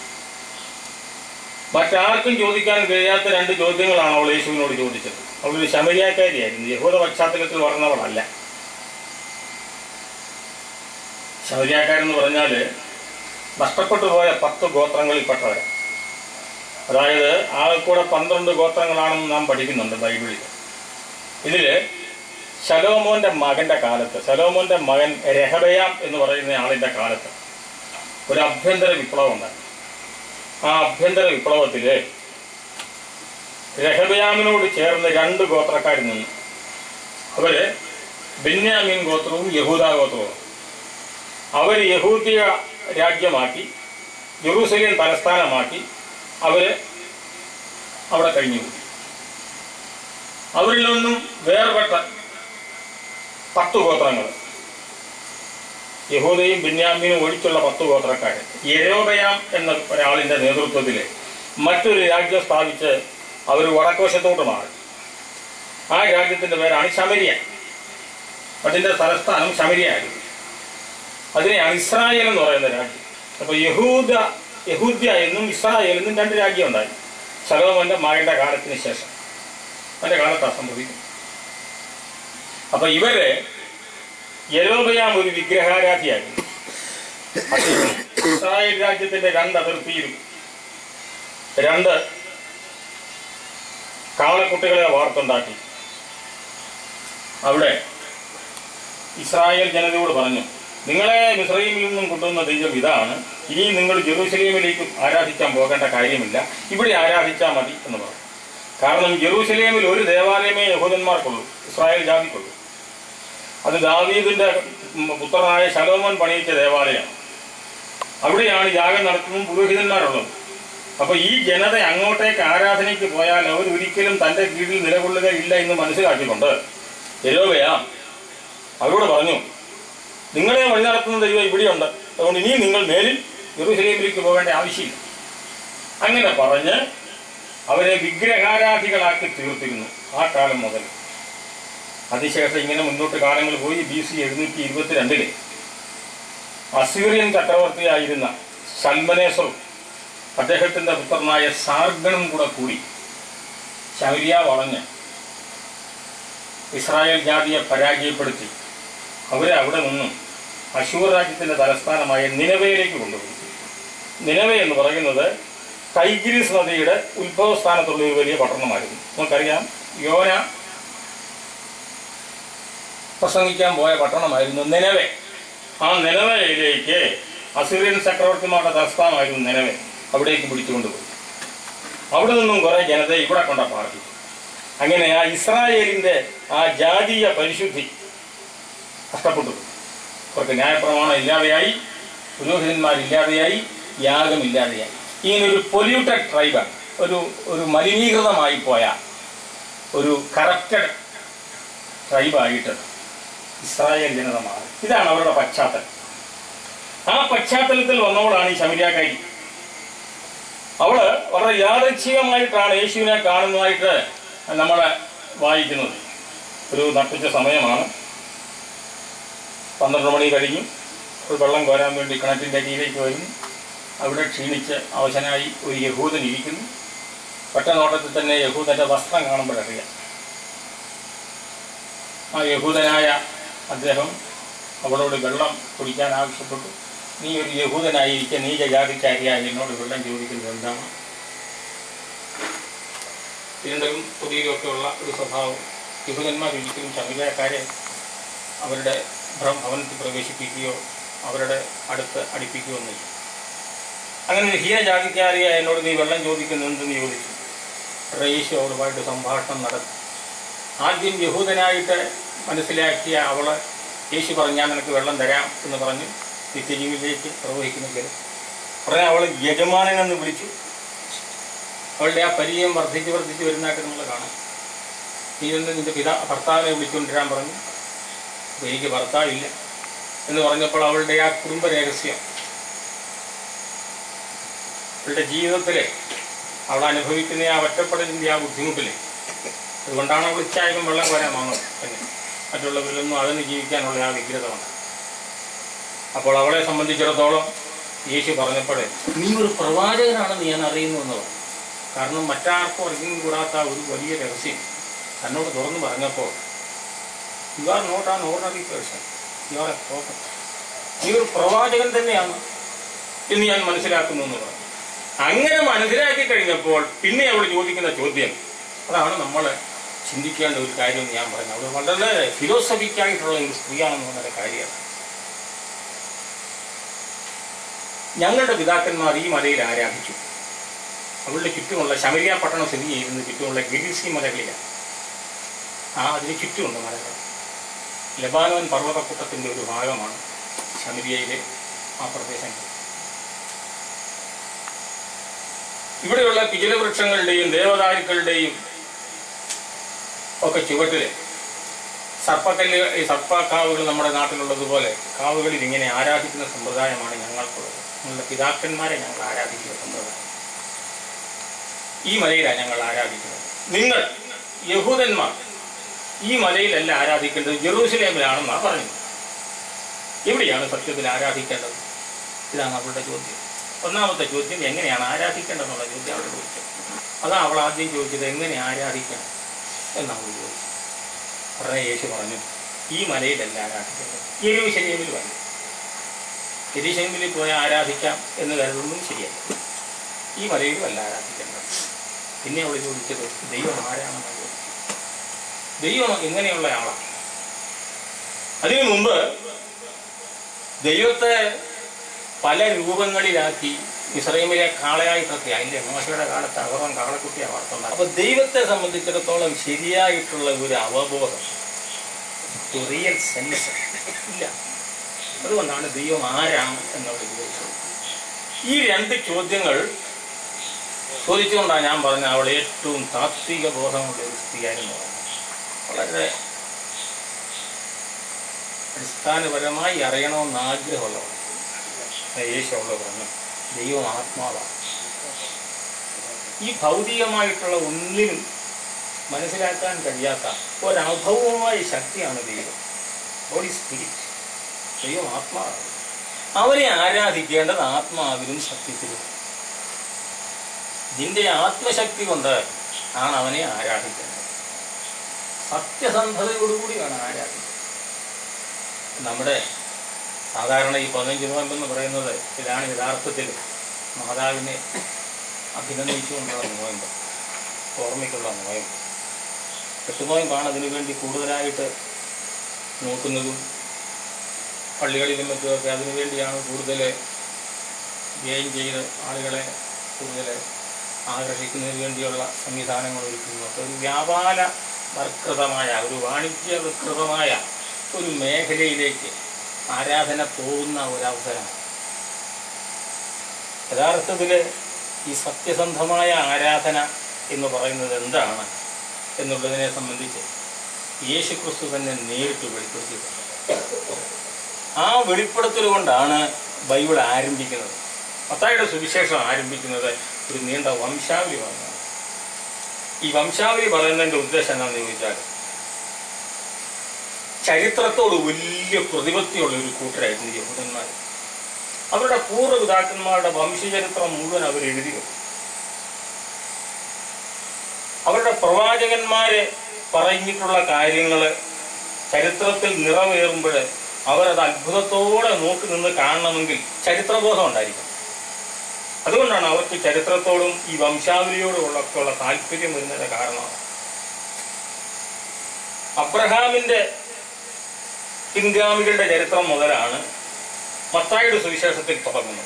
മറ്റാർക്കും ചോദിക്കാൻ കഴിയാത്ത രണ്ട് ചോദ്യങ്ങളാണ് അവൾ യേശുവിനോട് ചോദിച്ചത് അവളൊരു ശമരിയാക്കാരിയായിരുന്നു യഹൂദ പശ്ചാത്തലത്തിൽ വളർന്നവളല്ല ശമരിയാക്കാരെന്ന് പറഞ്ഞാൽ നഷ്ടപ്പെട്ടു പോയ പത്ത് ഗോത്രങ്ങളിൽപ്പെട്ടവരാണ് അതായത് ആകെ കൂടെ പന്ത്രണ്ട് ഗോത്രങ്ങളാണെന്ന് നാം പഠിക്കുന്നുണ്ട് ബൈബിളിൽ ഇതിൽ ശലോമോന്റെ മകന്റെ കാലത്ത് ശലോമോന്റെ മകൻ രഹബയാം എന്ന് പറയുന്ന ആളിന്റെ കാലത്ത് ഒരു അഭ്യന്തര വിപ്ലവം ഉണ്ടായി ആ അഭ്യന്തര വിപ്ലവത്തില് രഹബയാമിനോട് ചേർന്ന് രണ്ട് ഗോത്രക്കാർ നിന്നു അവര് ബെന്യാമീൻ ഗോത്രവും യഹൂദ ഗോത്രവും അവർ യഹൂദിയ രാജ്യമാക്കി ജെറൂസലേം തലസ്ഥാനമാക്കി അവര് അവിടെ കഴിഞ്ഞു അവരിൽ നിന്നും വേർപെട്ട പത്ത് ഗോത്രങ്ങൾ യഹൂദയും ബിന്യാമിനും ഒഴിച്ചുള്ള പത്ത് ഗോത്രക്കാർ യരോബയാം എന്ന ഒരാളിന്റെ നേതൃത്വത്തിൽ മറ്റൊരു രാജ്യം സ്ഥാപിച്ച് അവർ വടക്കോശത്തോട്ട് മാറി ആ രാജ്യത്തിന്റെ പേരാണ് ശമരിയ അതിന്റെ തലസ്ഥാനം ശമരിയായിരുന്നു അതിനെയാണ് ഇസ്രായേൽ എന്ന് പറയുന്ന രാജ്യം അപ്പൊ യഹൂദ യഹൂദ്യ എന്നും ഇസ്രായേൽ എന്നും രണ്ട് രാജ്യം ഉണ്ടായി ശലോമന്റെ മകന്റെ കാലത്തിന് ശേഷം അവന്റെ കാലത്താണ് സംഭവിക്കുന്നത് അപ്പൊ ഇവര് യരോബയാം ഒരു വിഗ്രഹാരാധിയായിരുന്നു ഇസ്രായേൽ രാജ്യത്തിന്റെ രണ്ട് അതിർത്തിയിലും രണ്ട് കാളക്കുട്ടികളെ വാർത്തുണ്ടാക്കി അവിടെ ഇസ്രായേൽ ജനതയോട് പറഞ്ഞു നിങ്ങളെ മിസ്രൈമിൽ നിന്നും കൊണ്ടുവന്ന ദൈവം ഇതാണ് ഇനി നിങ്ങൾ ജെറൂസലേമിലേക്ക് ആരാധിക്കാൻ പോകേണ്ട കാര്യമില്ല ഇവിടെ ആരാധിച്ചാൽ മതി എന്ന് പറഞ്ഞു കാരണം ജെറൂസലേമിൽ ഒരു ദേവാലയമേ യഹൂദന്മാർക്കുള്ളൂ ഇസ്രായേൽ ജാതിക്കുള്ളൂ അത് ദാവീദിന്റെ ഉം, പുത്രനായ ശലോമോൻ പണിയിച്ച ദേവാലയമാണ് അവിടെയാണ് യാഗം നടത്തുന്നതും പുരോഹിതന്മാരുള്ളത് അപ്പൊ ഈ ജനത അങ്ങോട്ടേക്ക് ആരാധനയ്ക്ക് പോയാൽ അവർ ഒരിക്കലും തന്റെ കീഴിൽ നിലകൊള്ളുകയില്ല എന്ന് മനസ്സിലാക്കിക്കൊണ്ട് യരോവയാ അവരോട് പറഞ്ഞു നിങ്ങളെ വഴി നടത്തുന്ന ദൈവം ഇവിടെയുണ്ട് അതുകൊണ്ട് ഇനിയും നിങ്ങൾ മേലിൽ യെറൂസലേമിലേക്ക് പോകേണ്ട ആവശ്യമില്ല അങ്ങനെ പറഞ്ഞ് അവരെ വിഗ്രഹാരാധികളാക്കി തീർത്തിരുന്നു ആ കാലം മുതൽ അതിശേഷം ഇങ്ങനെ മുന്നോട്ട് കാലങ്ങൾ പോയി ബി സി എഴുന്നൂറ്റി ഇരുപത്തിരണ്ടില് അസീറിയൻ ചക്രവർത്തിയായിരുന്ന സൽമനേസറും അദ്ദേഹത്തിന്റെ പുത്രനായ സാർഗണും കൂടെ കൂടി ശൗര്യ വളഞ്ഞ് ഇസ്രായേൽ ജാതിയെ പരാജയപ്പെടുത്തി അവരെ അവിടെ നിന്നും അശൂർ രാജ്യത്തിന്റെ തലസ്ഥാനമായ നിലവയിലേക്ക് കൊണ്ടുപോയി നിലവ എന്ന് പറയുന്നത് ടൈഗ്രീസ് നദിയുടെ ഉത്ഭവസ്ഥാനത്തുള്ള ഒരു വലിയ പട്ടണമായിരുന്നു നമുക്കറിയാം യോന പ്രസംഗിക്കാൻ പോയ പട്ടണമായിരുന്നു നിലവെ ആ നിലവയിലേക്ക് അസീറിയൻ ചക്രവർത്തിമാരുടെ തലസ്ഥാനമായിരുന്നു നിലവെ അവിടേക്ക് പിടിച്ചുകൊണ്ടുപോയി അവിടെ നിന്നും കുറെ ജനത ഇവിടെ കൊണ്ട പാർട്ടി അങ്ങനെ ആ ഇസ്രായേലിന്റെ ആ ജാതീയ പരിശുദ്ധി നഷ്ടപ്പെട്ടു അവർക്ക് ന്യായപ്രമാണം ഇല്ലാതെയായി പുരോഹിതന്മാരില്ലാതെയായി യാഗമില്ലാതെയായി ഇങ്ങനെ ഒരു പൊല്യൂട്ടഡ് ട്രൈബാണ് ഒരു ഒരു മലിനീകൃതമായി പോയ ഒരു കറപ്റ്റഡ് ട്രൈബായിട്ട് ഇസ്രായേൽ ജനത മാറി ഇതാണ് അവരുടെ പശ്ചാത്തലം ആ പശ്ചാത്തലത്തിൽ വന്നവളാണ് ഈ ശമരിയാക്കാരി അവള് വളരെ യാദൃച്ഛികമായിട്ടാണ് യേശുവിനെ കാണുന്നതായിട്ട് നമ്മളെ വായിക്കുന്നത് ഒരു നട്ടുച്ച സമയമാണ് പന്ത്രണ്ട് മണി കഴിഞ്ഞു ഒരു വെള്ളം കോരാൻ വേണ്ടി കിണറ്റിൻ്റെ അരിയിലേക്ക് വരുന്നു അവിടെ ക്ഷീണിച്ച് അവശനായി ഒരു യഹൂദൻ ഇരിക്കുന്നു ഒറ്റ നോട്ടത്തിൽ തന്നെ യഹൂദന്റെ വസ്ത്രം കാണുമ്പോഴറിയാം ആ യഹൂദനായ അദ്ദേഹം അവളോട് വെള്ളം കുടിക്കാൻ ആവശ്യപ്പെട്ടു നീ ഒരു യഹൂദനായിരിക്കെ നീ ജാതിക്കാരിയായ എന്നോട് വെള്ളം ചോദിക്കുന്നത് എന്താണ് തീണ്ടലും തുടിയിലൊക്കെ ഉള്ള ഒരു സ്വഭാവം യഹൂദന്മാർ ഒരിക്കലും ശമിലക്കാരെ അവരുടെ ഭ്രം- ഭവനത്തിൽ പ്രവേശിപ്പിക്കുകയോ അവരുടെ അടുത്ത് അടുപ്പിക്കുകയോ ഒന്നുമില്ല അങ്ങനെ ഒരു ഹീനജാതിക്കാരിയായ എന്നോട് നീ വെള്ളം ചോദിക്കുന്നുണ്ടെന്ന് ചോദിച്ചു അവിടെ യേശു അവളുമായിട്ട് സംഭാഷണം നടത്തി ആദ്യം യഹൂദനായിട്ട് മനസ്സിലാക്കിയ അവള് യേശു പറഞ്ഞു ഞാൻ നിനക്ക് വെള്ളം തരാം എന്ന് പറഞ്ഞു നിത്യജീവിലേക്ക് പ്രവഹിക്കുന്നെങ്കിൽ ഉടനെ അവൾ യജമാനെന്ന് വിളിച്ചു അവളുടെ ആ പരിചയം വർദ്ധിച്ച് വർദ്ധിച്ച് വരുന്നതായിട്ട് നമ്മൾ കാണാം നീ നിന്ന് നിന്റെ പിതാ ഭർത്താവിനെ വിളിച്ചുകൊണ്ടിരാൻ പറഞ്ഞു അപ്പൊ എനിക്ക് ഭർത്താവില്ല എന്ന് പറഞ്ഞപ്പോൾ അവളുടെ ആ കുടുംബ രഹസ്യം അവളുടെ ജീവിതത്തിലെ അവൾ അനുഭവിക്കുന്ന ആ ഒറ്റപ്പെടലിൻ്റെ ആ ബുദ്ധിമുട്ടിലെ അതുകൊണ്ടാണ് അവൾ ഇച്ചായകം വെള്ളം കോരാൻ വന്നത് തന്നെ മറ്റുള്ളവരിലൊന്നും അതിന് ജീവിക്കാനുള്ള ആ വിഗ്രതമാണ് അപ്പോൾ അവളെ സംബന്ധിച്ചിടത്തോളം യേശു പറഞ്ഞപ്പോൾ നീ ഒരു പ്രവാചകനാണെന്ന് ഞാൻ അറിയുന്നു എന്നുള്ളത് കാരണം മറ്റാർക്കും അറിഞ്ഞു കൂടാത്ത ഒരു വലിയ രഹസ്യം തന്നോട് തുറന്നു പറഞ്ഞപ്പോൾ you are not an ordinary person you are a prophet നീ ഒരു പ്രവാചകൻ തന്നെയാണ് എന്ന് ഞാൻ മനസ്സിലാക്കുന്നു എന്ന് പറഞ്ഞു അങ്ങനെ മനസ്സിലാക്കി കഴിഞ്ഞപ്പോൾ പിന്നെ അവൾ ചോദിക്കുന്ന ചോദ്യം അതാണ് നമ്മൾ ചിന്തിക്കേണ്ട ഒരു കാര്യം എന്ന് ഞാൻ പറഞ്ഞു അവൾ വളരെ ഫിലോസഫിക്കായിട്ടുള്ള ഒരു സ്ത്രീയാണെന്ന് പറഞ്ഞ കാര്യമാണ് ഞങ്ങളുടെ പിതാക്കന്മാർ ഈ മലയിൽ ആരാധിച്ചു അവളുടെ ചുറ്റുമുള്ള ശമരിയ പട്ടണം സ്ഥിതി ചെയ്യുന്ന ചുറ്റുമുള്ള ഗിരിസി മലകളിലാണ് ആ അതിന് ചുറ്റുമുണ്ട് മലകൾ ലബാനോൻ പർവ്വതക്കൂട്ടത്തിൻ്റെ ഒരു ഭാഗമാണ് ശമരിയയിലെ ആ പ്രദേശങ്ങൾ ഇവിടെയുള്ള പിജലവൃക്ഷങ്ങളുടെയും ദേവദാരുക്കളുടെയും ഒക്കെ ചുവട്ടില് സർപ്പക്കല്ല് ഈ സർപ്പക്കാവുകൾ നമ്മുടെ നാട്ടിലുള്ളതുപോലെ കാവുകളിൽ ഇങ്ങനെ ആരാധിക്കുന്ന സമ്പ്രദായമാണ് ഞങ്ങൾക്കുള്ളത് ഞങ്ങളുടെ പിതാക്കന്മാരെ ഞങ്ങൾ ആരാധിക്കുന്ന സമ്പ്രദായം ഈ മലയിലാണ് ഞങ്ങൾ ആരാധിക്കുന്നത് നിങ്ങൾ യഹൂദന്മാർ ഈ മലയിലല്ല ആരാധിക്കേണ്ടത് ജെറൂസലേമിലാണെന്നാണ് പറഞ്ഞത് എവിടെയാണ് സത്യത്തിൽ ആരാധിക്കേണ്ടത് ഇതാണ് അവളുടെ ചോദ്യം ഒന്നാമത്തെ ചോദ്യം എങ്ങനെയാണ് ആരാധിക്കേണ്ടതെന്നുള്ള ചോദ്യം അവൾ ചോദിച്ചത് അതാ അവൾ ആദ്യം ചോദിച്ചത് എങ്ങനെ ആരാധിക്കണം എന്നാണ് അവൾ ചോദിച്ചത് ഉടനെ യേശു പറഞ്ഞു ഈ മലയിലല്ല ആരാധിക്കേണ്ടത് യെരൂശലേമിൽ വന്നു യെരൂശലേമിൽ പോയി ആരാധിക്കാം എന്ന് കരുതുന്നതും ശരിയല്ല ഈ മലയിലും അല്ല ആരാധിക്കേണ്ടത് പിന്നെ അവൾ ചോദിച്ചത് ദൈവം ആരാണെന്ന് ചോദിച്ചു ദൈവം എങ്ങനെയുള്ള ആളാണ് അതിനു മുമ്പ് ദൈവത്തെ പല രൂപങ്ങളിലാക്കി ഇസ്രൈമിലെ കാളയായിട്ടൊക്കെ അതിൻ്റെ മോശയുടെ കാലത്ത് അവർവൻ കാളക്കുട്ടിയെ വളർത്തുന്നത് അപ്പൊ ദൈവത്തെ സംബന്ധിച്ചിടത്തോളം ശരിയായിട്ടുള്ള ഒരു അവബോധം റിയൽ സെൻസ് ഇല്ല അതുകൊണ്ടാണ് ദൈവം ആരാണ് എന്നുള്ളത് ചോദിച്ചത് ഈ രണ്ട് ചോദ്യങ്ങൾ ചോദിച്ചുകൊണ്ടാണ് ഞാൻ പറഞ്ഞ അവൾ ഏറ്റവും താത്വിക ബോധമുള്ള ഒരു സ്ത്രീയായിരുന്നു വളരെ അടിസ്ഥാനപരമായി അറിയണമെന്ന് ആഗ്രഹമുള്ളവർ യേശു അവളെ പറഞ്ഞു ദൈവം ആത്മാവാണ് ഈ ഭൗതികമായിട്ടുള്ള ഒന്നിനും മനസ്സിലാക്കാൻ കഴിയാത്ത ഒരഭൗമമായ ശക്തിയാണ് ദൈവം ഹോളി സ്പിരിറ്റ് ദൈവം ആത്മാവാണ് അവരെ ആരാധിക്കേണ്ടത് ആത്മാവിലും സത്യത്തിലും നിന്റെ ആത്മശക്തി കൊണ്ട് ആണ് അവനെ ആരാധിക്കേണ്ടത് സത്യസന്ധതയോടുകൂടിയാണ് ആരാധിക്കുന്നത് നമ്മുടെ സാധാരണ ഈ പതിനഞ്ച് നോയമ്പെന്ന് പറയുന്നത് ഇതാണ് യഥാർത്ഥത്തിൽ മാതാവിനെ അഭിനന്ദിച്ചുകൊണ്ടുള്ള നോയമ്പ് ഓർമ്മയ്ക്കുള്ള നോയമ്പ് കെട്ടുനോയമ്പാണ് അതിനു വേണ്ടി കൂടുതലായിട്ട് നോക്കുന്നതും പള്ളികളിലും മറ്റുമൊക്കെ അതിനു വേണ്ടിയാണ് കൂടുതൽ വ്യയം ചെയ്ത് ആളുകളെ കൂടുതൽ ആകർഷിക്കുന്നതിന് വേണ്ടിയുള്ള സംവിധാനങ്ങൾ ഒരുക്കുന്നത് ഒരു വ്യാപാര വൽകൃതമായ ഒരു വാണിജ്യവൽകൃതമായ ഒരു മേഖലയിലേക്ക് ആരാധന പോകുന്ന ഒരവസരമാണ് യഥാർത്ഥത്തിൽ ഈ സത്യസന്ധമായ ആരാധന എന്ന് പറയുന്നത് എന്താണ് എന്നുള്ളതിനെ സംബന്ധിച്ച് യേശു ക്രിസ്തു തന്നെ നേരിട്ട് വെളിപ്പെടുത്തിയിട്ടുണ്ട് ആ വെളിപ്പെടുത്തൽ കൊണ്ടാണ് ബൈബിൾ ആരംഭിക്കുന്നത് മത്തായിയുടെ സുവിശേഷം ആരംഭിക്കുന്നത് ഒരു നീണ്ട വംശാവലി പറഞ്ഞാണ് ഈ വംശാവലി പറയുന്നതിൻ്റെ ഉദ്ദേശം എന്താണെന്ന് ചോദിച്ചാൽ ചരിത്രത്തോട് വലിയ പ്രതിപത്തിയുള്ള ഒരു കൂട്ടരായിരുന്നു യഹൂദന്മാർ അവരുടെ പൂർവ്വപിതാക്കന്മാരുടെ വംശചരിത്രം മുഴുവൻ അവർ എഴുതി വെക്കും അവരുടെ പ്രവാചകന്മാരെ പറഞ്ഞിട്ടുള്ള കാര്യങ്ങൾ ചരിത്രത്തിൽ നിറവേറുമ്പോൾ അവരത് അത്ഭുതത്തോടെ നോക്കി നിന്ന് കാണണമെങ്കിൽ ചരിത്രബോധം ഉണ്ടായിരിക്കും അതുകൊണ്ടാണ് അവർക്ക് ചരിത്രത്തോടും ഈ വംശാവലിയോടും ഒക്കെ ഉള്ള താല്പര്യം വരുന്നതിന്റെ കാരണമാണ് അബ്രഹാമിന്റെ പിൻഗാമികളുടെ ചരിത്രം മുതലാണ് മത്തായിയുടെ സുവിശേഷത്തിൽ തുടങ്ങുന്നത്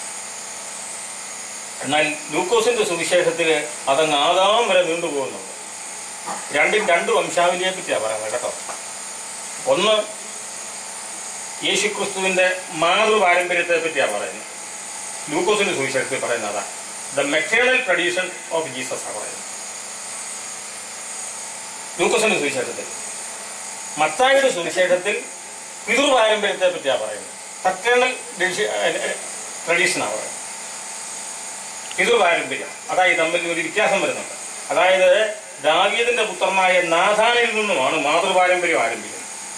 എന്നാൽ ലൂക്കോസിന്റെ സുവിശേഷത്തിൽ അതങ്ങ് ആദാം വരെ നീണ്ടുപോകുന്നുണ്ട് രണ്ടും രണ്ട് വംശാവലിയെ പറ്റിയാണ് പറയുന്നത് കേട്ടോ ഒന്ന് യേശുക്രിസ്തുവിന്റെ മാതൃ പാരമ്പര്യത്തെ പറ്റിയാണ് പറയുന്നത് ലൂക്കോസിന്റെ സുവിശേഷത്തിൽ പറയുന്നത് അതാ the maternal tradition of Jesus ആണ് പറയുന്നത് ലൂക്കോസിന്റെ സുവിശേഷത്തിൽ മത്തായിയുടെ സുവിശേഷത്തിൽ പിതൃ പാരമ്പര്യത്തെ പറ്റിയാണ് പറയുന്നത് പറ്റേണൽ ട്രഡീഷനാണ് പറയുന്നത് പിതൃ പാരമ്പര്യം അതായത് തമ്മിൽ ഒരു വ്യത്യാസം വരുന്നുണ്ട് അതായത് ദാവീദിന്റെ പുത്രനായ നാഥാനിൽ നിന്നുമാണ് മാതൃപാരമ്പര്യം ആരംഭിക്കുന്നത്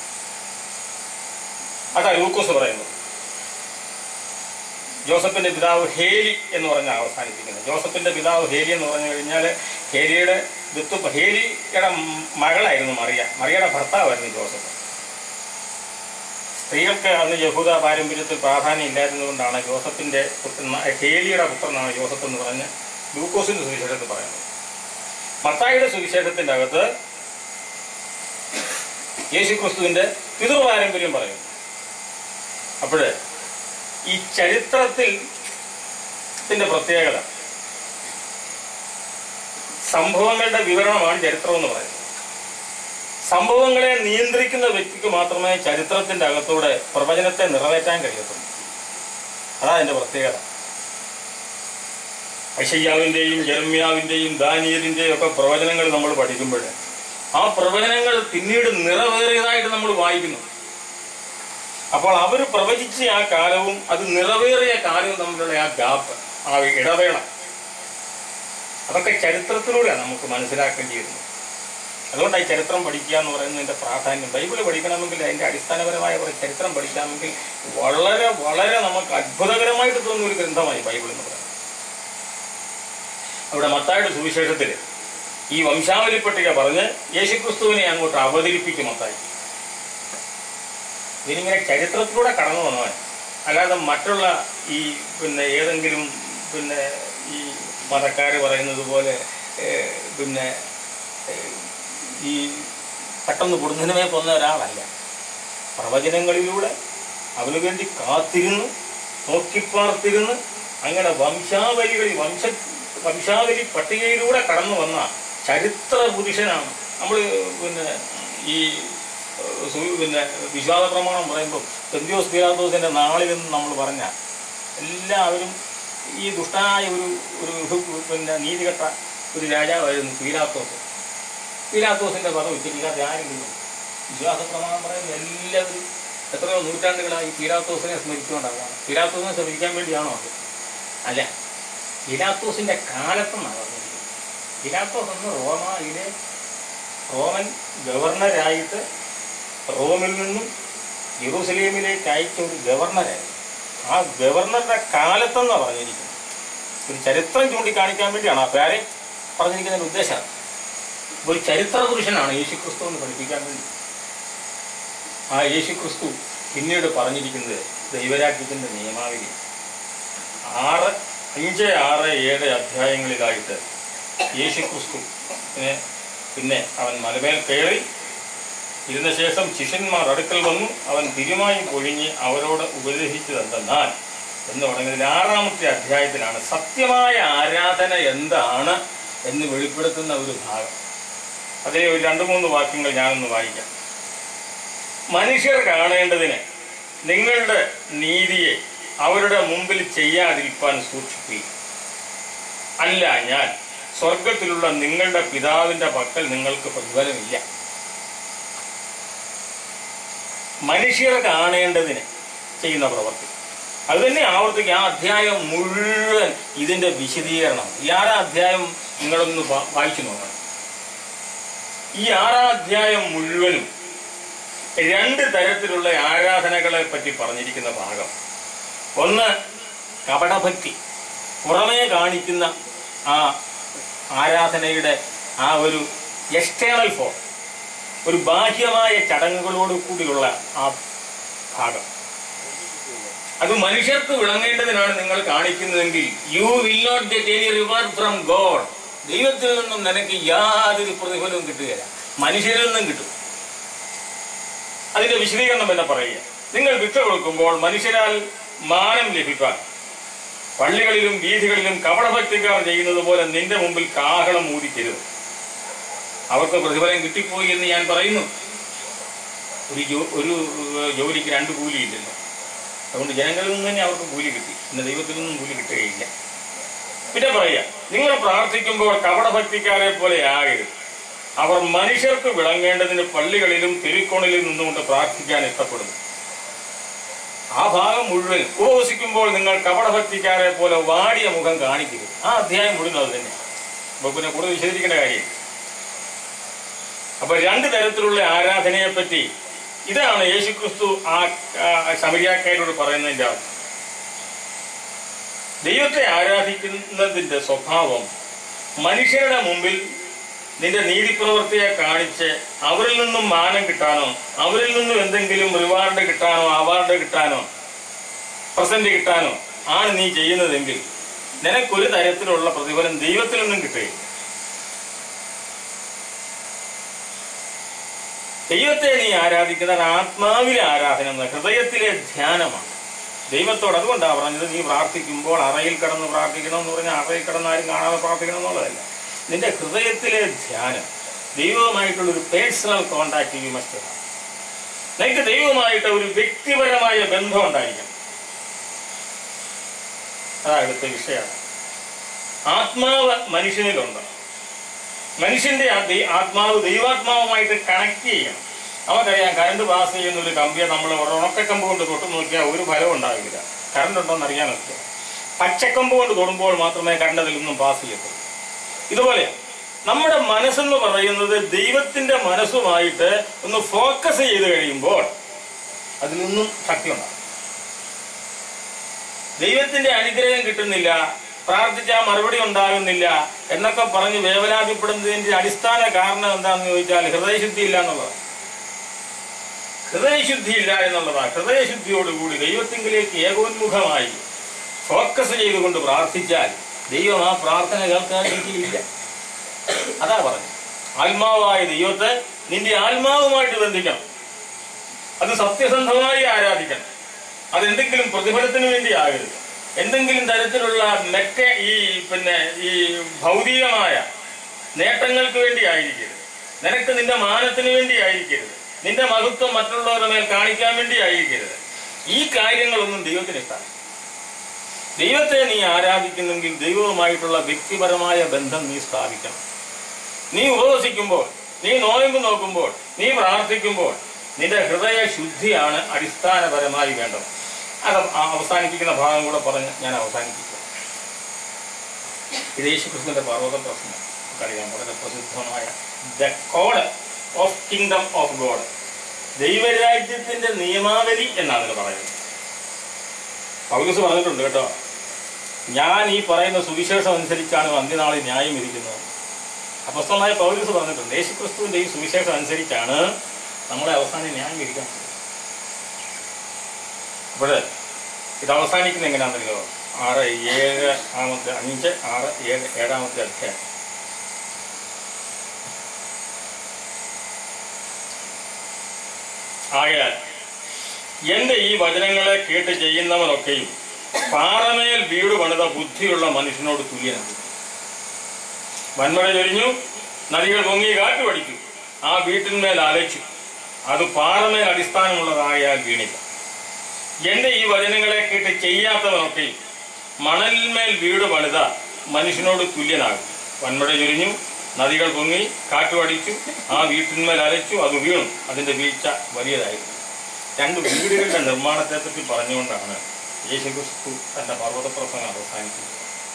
അതാ ലൂക്കോസ് പറയുന്നത് ജോസഫിന്റെ പിതാവ് ഹേലി എന്ന് പറഞ്ഞാൽ അവസാനിപ്പിക്കുന്നത് ജോസഫിന്റെ പിതാവ് ഹേലി എന്ന് പറഞ്ഞു കഴിഞ്ഞാൽ ഹേലിയുടെ വിത്ത് ഹേലിയുടെ മകളായിരുന്നു മറിയ മറിയയുടെ ഭർത്താവായിരുന്നു ജോസഫ് സ്ത്രീകൾക്ക് അന്ന് യഹൂദ പാരമ്പര്യത്തിൽ പ്രാധാന്യം ഇല്ലായിരുന്നതുകൊണ്ടാണ് ജോസഫിന്റെ പുത്രൻ ഹേലിയുടെ പുത്രനാണ് ജോസഫ് എന്ന് പറഞ്ഞ് ലൂക്കോസിന്റെ സുവിശേഷത്തിൽ പറയുന്നത് മത്തായിയുടെ സുവിശേഷത്തിന്റെ അകത്ത് യേശുക്രിസ്തുവിന്റെ പിതൃപാരമ്പര്യം പറയുന്നു അപ്പോഴ് ഈ ചരിത്രത്തിൽ ത്തിന്റെ പ്രത്യേകത സംഭവങ്ങളുടെ വിവരണമാണ് ചരിത്രം എന്ന് പറയുന്നത് സംഭവങ്ങളെ നിയന്ത്രിക്കുന്ന വ്യക്തിക്ക് മാത്രമേ ചരിത്രത്തിന്റെ അകത്തൂടെ പ്രവചനത്തെ നിറവേറ്റാൻ കഴിയത്തുള്ളൂ അതാ അതിന്റെ പ്രത്യേകത ഐഷയ്യാവിന്റെയും ജർമ്യാവിന്റെയും ദാനിയലിന്റെയും ഒക്കെ പ്രവചനങ്ങൾ നമ്മൾ പഠിക്കുമ്പോൾ ആ പ്രവചനങ്ങൾ പിന്നീട് നിറവേറിയതായിട്ട് നമ്മൾ വായിക്കുന്നു അപ്പോൾ അവർ പ്രവചിച്ച ആ കാലവും അത് നിറവേറിയ കാലവും തമ്മിലുള്ള ആ ഗ്യാപ്പ് ആ ഇടവേള അതൊക്കെ ചരിത്രത്തിലൂടെ നമുക്ക് മനസ്സിലാക്കേണ്ടിയിരുന്നു അതുകൊണ്ടാണ് ഈ ചരിത്രം പഠിക്കുക എന്ന് പറയുന്നതിന്റെ പ്രാധാന്യം ബൈബിള് പഠിക്കണമെങ്കിൽ അതിന്റെ അടിസ്ഥാനപരമായ ഒരു ചരിത്രം പഠിക്കാമെങ്കിൽ വളരെ വളരെ നമുക്ക് അത്ഭുതകരമായിട്ട് തോന്നുന്ന ഒരു ഗ്രന്ഥമായി ബൈബിൾ എന്ന് പറയുന്നത് അവിടെ മത്തായുടെ സുവിശേഷത്തിൽ ഈ വംശാവലി പട്ടിക പറഞ്ഞ് യേശുക്രിസ്തുവിനെ അങ്ങോട്ട് അവതരിപ്പിക്കും മത്തായി ഇതിനിങ്ങനെ ചരിത്രത്തിലൂടെ കടന്നു വന്നവൻ അല്ലാതെ മറ്റുള്ള ഈ പിന്നെ ഏതെങ്കിലും പിന്നെ ഈ മതക്കാർ പറയുന്നത് പോലെ ഏഹ്, പിന്നെ ഏഹ്, ഈ പെട്ടെന്ന് കുടുംബിനമേ പോന്ന ഒരാളല്ല പ്രവചനങ്ങളിലൂടെ അവന് വേണ്ടി കാത്തിരുന്ന് നോക്കിപ്പാർത്തിരുന്ന് അങ്ങനെ വംശാവലികളിൽ വംശ വംശാവലി പട്ടികയിലൂടെ കടന്നു വന്ന ചരിത്ര പുരുഷനാണ് നമ്മൾ പിന്നെ ഈ ഏഹ്, സു- പിന്നെ വിശ്വാസ പ്രമാണം പറയുമ്പോൾ പെന്തിയോസ് പീലാത്തോസിന്റെ നാളിൽ നിന്ന് നമ്മൾ പറഞ്ഞ എല്ലാവരും ഈ ദുഷ്ടനായ ഒരു ഒരു പിന്നെ നീതികെട്ട ഒരു രാജാവായിരുന്നു പീലാത്തോസ് പീലാത്തോസിന്റെ പദം ഉച്ചരിക്കാതെ ആരെങ്കിലും വിശ്വാസ പ്രമാണം പറയുന്ന എല്ലാവരും എത്രയോ നൂറ്റാണ്ടുകളായി പീലാത്തോസിനെ സ്മരിച്ചുകൊണ്ടാണ് പീലാത്തോസിനെ സ്മരിക്കാൻ വേണ്ടിയാണോ അത് അല്ല പീലാത്തോസിന്റെ കാലത്തെന്നാണ് പറഞ്ഞിരിക്കുന്നത് പീലാത്തോസ് എന്ന് റോമയിലെ റോമൻ ഗവർണറായിട്ട് റോമിൽ നിന്നും യെറൂസലേമിലേക്ക് അയച്ച ഒരു ഗവർണറായിരുന്നു ആ ഗവർണറുടെ കാലത്തെന്നാണ് പറഞ്ഞിരിക്കുന്നത് ഒരു ചരിത്രം ചൂണ്ടിക്കാണിക്കാൻ വേണ്ടിയാണ് ആ പേരെ പറഞ്ഞിരിക്കുന്നതിന്റെ ഉദ്ദേശം ഒരു ചരിത്ര പുരുഷനാണ് യേശുക്രിസ്തു എന്ന് പഠിപ്പിക്കാൻ വേണ്ടി ആ യേശുക്രിസ്തു പിന്നീട് പറഞ്ഞിരിക്കുന്നത് ദൈവരാജ്യത്തിന്റെ നിയമാവലി ആറ് അഞ്ച് ആറ് ഏഴ് അധ്യായങ്ങളിലായിട്ട് യേശുക്രിസ്തു പിന്നെ അവൻ മലമേൽ കയറി ഇരുന്ന ശേഷം ശിഷ്യന്മാർ അടുക്കൽ വന്നു അവൻ തിരുമായി പൊഴിഞ്ഞ് അവരോട് ഉപദേശിച്ചത് എന്തെന്നാൽ എന്ന് പറയുന്നതിൽ ആറാമത്തെ അധ്യായത്തിലാണ് സത്യമായ ആരാധന എന്താണ് എന്ന് വെളിപ്പെടുത്തുന്ന ഒരു ഭാഗം അതിലെ ഒരു രണ്ട് മൂന്ന് വാക്യങ്ങൾ ഞാനൊന്ന് വായിക്കാം മനുഷ്യർ കാണേണ്ടതിന് നിങ്ങളുടെ നീതിയെ അവരുടെ മുമ്പിൽ ചെയ്യാതിരിക്കാൻ സൂക്ഷിക്കുകയും അല്ല ഞാൻ സ്വർഗത്തിലുള്ള നിങ്ങളുടെ പിതാവിന്റെ പക്കൽ നിങ്ങൾക്ക് പ്രതിഫലമില്ല മനുഷ്യർ കാണേണ്ടതിന് ചെയ്യുന്ന പ്രവൃത്തി അത് തന്നെ ആവർത്തിക്കുക ആ അധ്യായം മുഴുവൻ ഇതിന്റെ വിശദീകരണം ഈ ആറാം അധ്യായം നിങ്ങളൊന്ന് വാ- വായിച്ചു നോക്കണം ഈ ആറാം അധ്യായം മുഴുവനും രണ്ട് തരത്തിലുള്ള ആരാധനകളെ പറ്റി പറഞ്ഞിരിക്കുന്ന ഭാഗം ഒന്ന് കപടഭക്തി പുറമേ കാണിക്കുന്ന ആ ആരാധനയുടെ ആ ഒരു എക്സ്റ്റേണൽ ഫോം ഒരു ബാഹ്യമായ ചടങ്ങുകളോട് കൂടിയുള്ള ആ ഭാഗം അത് മനുഷ്യർക്ക് വിളങ്ങേണ്ടതിനാണ് നിങ്ങൾ കാണിക്കുന്നതെങ്കിൽ you will not get any reward from God ദൈവത്തിൽ നിന്നും നിനക്ക് യാതൊരു പ്രതിഫലവും കിട്ടുകയില്ല മനുഷ്യരിൽ നിന്നും കിട്ടും അതിന്റെ വിശദീകരണം എന്ന് പറയുക നിങ്ങൾ വിട്ട കൊടുക്കുമ്പോൾ മനുഷ്യരാൽ മാനം ലഭിക്കാൻ പള്ളികളിലും വീഥികളിലും കപടഭക്തിക്കാർ ചെയ്യുന്നത് പോലെ നിന്റെ മുമ്പിൽ കാഹളം ഊതിക്കരുത് അവർക്ക് പ്രതിഫലം കിട്ടിപ്പോയി എന്ന് ഞാൻ പറയുന്നു ഒരു ജോ- ഒരു ഏഹ്, ജോലിക്ക് രണ്ട് കൂലിയില്ലല്ലോ അതുകൊണ്ട് ജനങ്ങളിൽ നിന്ന് തന്നെ അവർക്ക് കൂലി കിട്ടി പിന്നെ ദൈവത്തിൽ നിന്നും കൂലി കിട്ടുകയില്ല പിന്നെ പറയാ നിങ്ങൾ പ്രാർത്ഥിക്കുമ്പോൾ കപടഭക്തിക്കാരെ പോലെ ആകരുത് അവർ മനുഷ്യർക്ക് വിളങ്ങേണ്ടതിന് പള്ളികളിലും തിരുക്കോണിലും നിന്നുകൊണ്ട് പ്രാർത്ഥിക്കാൻ ഇഷ്ടപ്പെടുന്നു ആ ഭാഗം മുഴുവൻ ഉപവസിക്കുമ്പോൾ നിങ്ങൾ കപടഭക്തിക്കാരെ പോലെ വാടിയ മുഖം കാണിക്കരുത് ആ അധ്യായം മുഴുവൻ അത് തന്നെ അപ്പൊ പിന്നെ കൂടുതൽ വിശദീകരിക്കേണ്ട കാര്യം അപ്പൊ രണ്ട് തരത്തിലുള്ള ആരാധനയെ പറ്റി ഇതാണ് യേശുക്രിസ്തു ആ ആ ശമരിയാക്കാരോട് പറയുന്നതിന്റെ അർത്ഥം ദൈവത്തെ ആരാധിക്കുന്നതിന്റെ സ്വഭാവം മനുഷ്യരുടെ മുമ്പിൽ നിന്റെ നീതിപ്രവൃത്തിയെ കാണിച്ച് അവരിൽ നിന്നും മാനം കിട്ടാനോ അവരിൽ നിന്നും എന്തെങ്കിലും റിവാർഡ് കിട്ടാനോ അവാർഡ് കിട്ടാനോ പ്രസന്റ് കിട്ടാനോ ആണ് നീ ചെയ്യുന്നതെങ്കിൽ നിനക്കൊരു തരത്തിലുള്ള പ്രതിഫലം ദൈവത്തിൽ നിന്നും കിട്ടുകയില്ല ദൈവത്തെ നീ ആരാധിക്കുന്നത് ആത്മാവിലെ ആരാധന എന്ന ഹൃദയത്തിലെ ധ്യാനമാണ് ദൈവത്തോട് അതുകൊണ്ടാണ് പറഞ്ഞത് നീ പ്രാർത്ഥിക്കുമ്പോൾ അറയിൽ കിടന്ന് പ്രാർത്ഥിക്കണം എന്ന് പറഞ്ഞാൽ അറയിൽ കിടന്ന് ആരും കാണാതെ പ്രാർത്ഥിക്കണം എന്നുള്ളതല്ല നിന്റെ ഹൃദയത്തിലെ ധ്യാനം ദൈവവുമായിട്ടുള്ള ഒരു പേഴ്സണൽ കോണ്ടാക്ട് യു മസ്റ്റ് നിനക്ക് ദൈവവുമായിട്ട് ഒരു വ്യക്തിപരമായ ബന്ധം ഉണ്ടായിരിക്കണം അതാ അടുത്ത വിഷയമാണ് ആത്മാവ് മനുഷ്യനിലുണ്ട് മനുഷ്യന്റെ ആ ദൈ- ആത്മാവ് ദൈവാത്മാവുമായിട്ട് കണക്ട് ചെയ്യണം നമുക്കറിയാം കറണ്ട് പാസ് ചെയ്യുന്ന ഒരു കമ്പിയെ നമ്മൾ ഉണക്കക്കമ്പ് കൊണ്ട് തൊട്ട് നോക്കിയാൽ ഒരു ഫലവും ഉണ്ടാവില്ല കറണ്ട് ഉണ്ടോന്ന് അറിയാനൊക്കെ പച്ചക്കമ്പ് കൊണ്ട് തൊടുമ്പോൾ മാത്രമേ കറണ്ട് അതിൽ നിന്നും പാസ് ചെയ്യത്തുള്ളൂ ഇതുപോലെ നമ്മുടെ മനസ്സെന്ന് പറയുന്നത് ദൈവത്തിന്റെ മനസ്സുമായിട്ട് ഒന്ന് ഫോക്കസ് ചെയ്ത് കഴിയുമ്പോൾ അതിൽ നിന്നും ശക്തി ഉണ്ടാകും ദൈവത്തിന്റെ അനുഗ്രഹം കിട്ടുന്നില്ല പ്രാർത്ഥിച്ചാൽ മറുപടി ഉണ്ടാകുന്നില്ല എന്നൊക്കെ പറഞ്ഞ് വേവലാതിപ്പെടുന്നതിന്റെ അടിസ്ഥാന കാരണം എന്താണെന്ന് ചോദിച്ചാൽ ഹൃദയശുദ്ധി ഇല്ല എന്നുള്ളതാണ് ഹൃദയശുദ്ധി ഇല്ല എന്നുള്ളതാണ് ഹൃദയശുദ്ധിയോടുകൂടി ദൈവത്തിങ്കിലേക്ക് ഏകോന്മുഖമായി ഫോക്കസ് ചെയ്തുകൊണ്ട് പ്രാർത്ഥിച്ചാൽ ദൈവം ആ പ്രാർത്ഥന കേൾക്കാൻ ഇല്ല അതാ പറഞ്ഞു ആത്മാവായ ദൈവത്തെ നിന്റെ ആത്മാവുമായിട്ട് ബന്ധിക്കണം അത് സത്യസന്ധമായി ആരാധിക്കണം അതെന്തെങ്കിലും പ്രതിഫലത്തിന് വേണ്ടി ആകരുത് എന്തെങ്കിലും തരത്തിലുള്ള മെറ്റ ഈ പിന്നെ ഈ ഭൗതികമായ നേട്ടങ്ങൾക്ക് വേണ്ടി ആയിരിക്കരുത് നിനക്ക് നിന്റെ മാനത്തിന് വേണ്ടി ആയിരിക്കരുത് നിന്റെ മഹത്വം മറ്റുള്ളവരുടെ മേൽ കാണിക്കാൻ വേണ്ടി ആയിരിക്കരുത് ഈ കാര്യങ്ങളൊന്നും ദൈവത്തിന് ഇഷ്ടമാണ് ദൈവത്തെ നീ ആരാധിക്കുന്നെങ്കിൽ ദൈവവുമായിട്ടുള്ള വ്യക്തിപരമായ ബന്ധം നീ സ്ഥാപിക്കണം നീ ഉപവസിക്കുമ്പോൾ നീ നോയമ്പ് നോക്കുമ്പോൾ നീ പ്രാർത്ഥിക്കുമ്പോൾ നിന്റെ ഹൃദയ ശുദ്ധിയാണ് അടിസ്ഥാനപരമായി വേണ്ടത് അത് ആ- അവസാനിപ്പിക്കുന്ന ഭാഗം കൂടെ പറഞ്ഞ് ഞാൻ അവസാനിപ്പിക്കും ഇത് യേശുക്രിസ്തുവിന്റെ പർവ്വത പ്രശ്നം നമുക്കറിയാം വളരെ പ്രസിദ്ധമായ the code of kingdom of God ദൈവരാജ്യത്തിന്റെ നിയമാവലി എന്നാണ് അതിന് പറയുന്നത് പൗലൂസ് പറഞ്ഞിട്ടുണ്ട് കേട്ടോ ഞാൻ ഈ പറയുന്ന സുവിശേഷം അനുസരിച്ചാണ് അന്ത്യനാളിൽ ന്യായം ഇരിക്കുന്നത് അപ്പസ്തലനായ പൗലൂസ് പറഞ്ഞിട്ടുണ്ട് യേശുക്രിസ്തുവിന്റെ ഈ സുവിശേഷം അനുസരിച്ചാണ് നമ്മളെ അവസാനം ന്യായം ഇരിക്കാൻ അപ്പോൾ ഇത് അവസാനിക്കുന്ന എങ്ങനെയാണെന്നല്ലോ ആറ് ഏഴ് ആമത്തെ അഞ്ച് ആറ് ഏഴ് ഏഴാമത്തെ അധ്യായം ആകയാൽ എന്റെ ഈ വചനങ്ങളെ കേട്ട് ചെയ്യുന്നവനൊക്കെയും പാറമേൽ വീട് പണിത ബുദ്ധിയുള്ള മനുഷ്യനോട് തുല്യനാണ് വന്മഴ ചൊരിഞ്ഞു നദികൾ പൊങ്ങി കാറ്റ് പഠിച്ചു ആ വീട്ടിന്മേൽ അലച്ചു അത് പാറമേൽ അടിസ്ഥാനമുള്ളതായാൽ വീണില്ല എന്റെ ഈ വചനങ്ങളെ കേട്ട് ചെയ്യാത്തവനൊക്കെ മണലിന്മേൽ വീട് പണിത മനുഷ്യനോട് തുല്യനാകും വന്മഴ ചൊരിഞ്ഞു നദികൾ പൊങ്ങി കാറ്റുപടിച്ചു ആ വീട്ടിന്മേൽ അലച്ചു അത് വീണു അതിന്റെ വീഴ്ച വലിയതായിരുന്നു രണ്ട് വീടുകളുടെ നിർമ്മാണത്തെ പറ്റി പറഞ്ഞുകൊണ്ടാണ് യേശുക്രിസ്തു തന്റെ പർവ്വത പ്രസംഗം അവസാനിക്കുന്നത്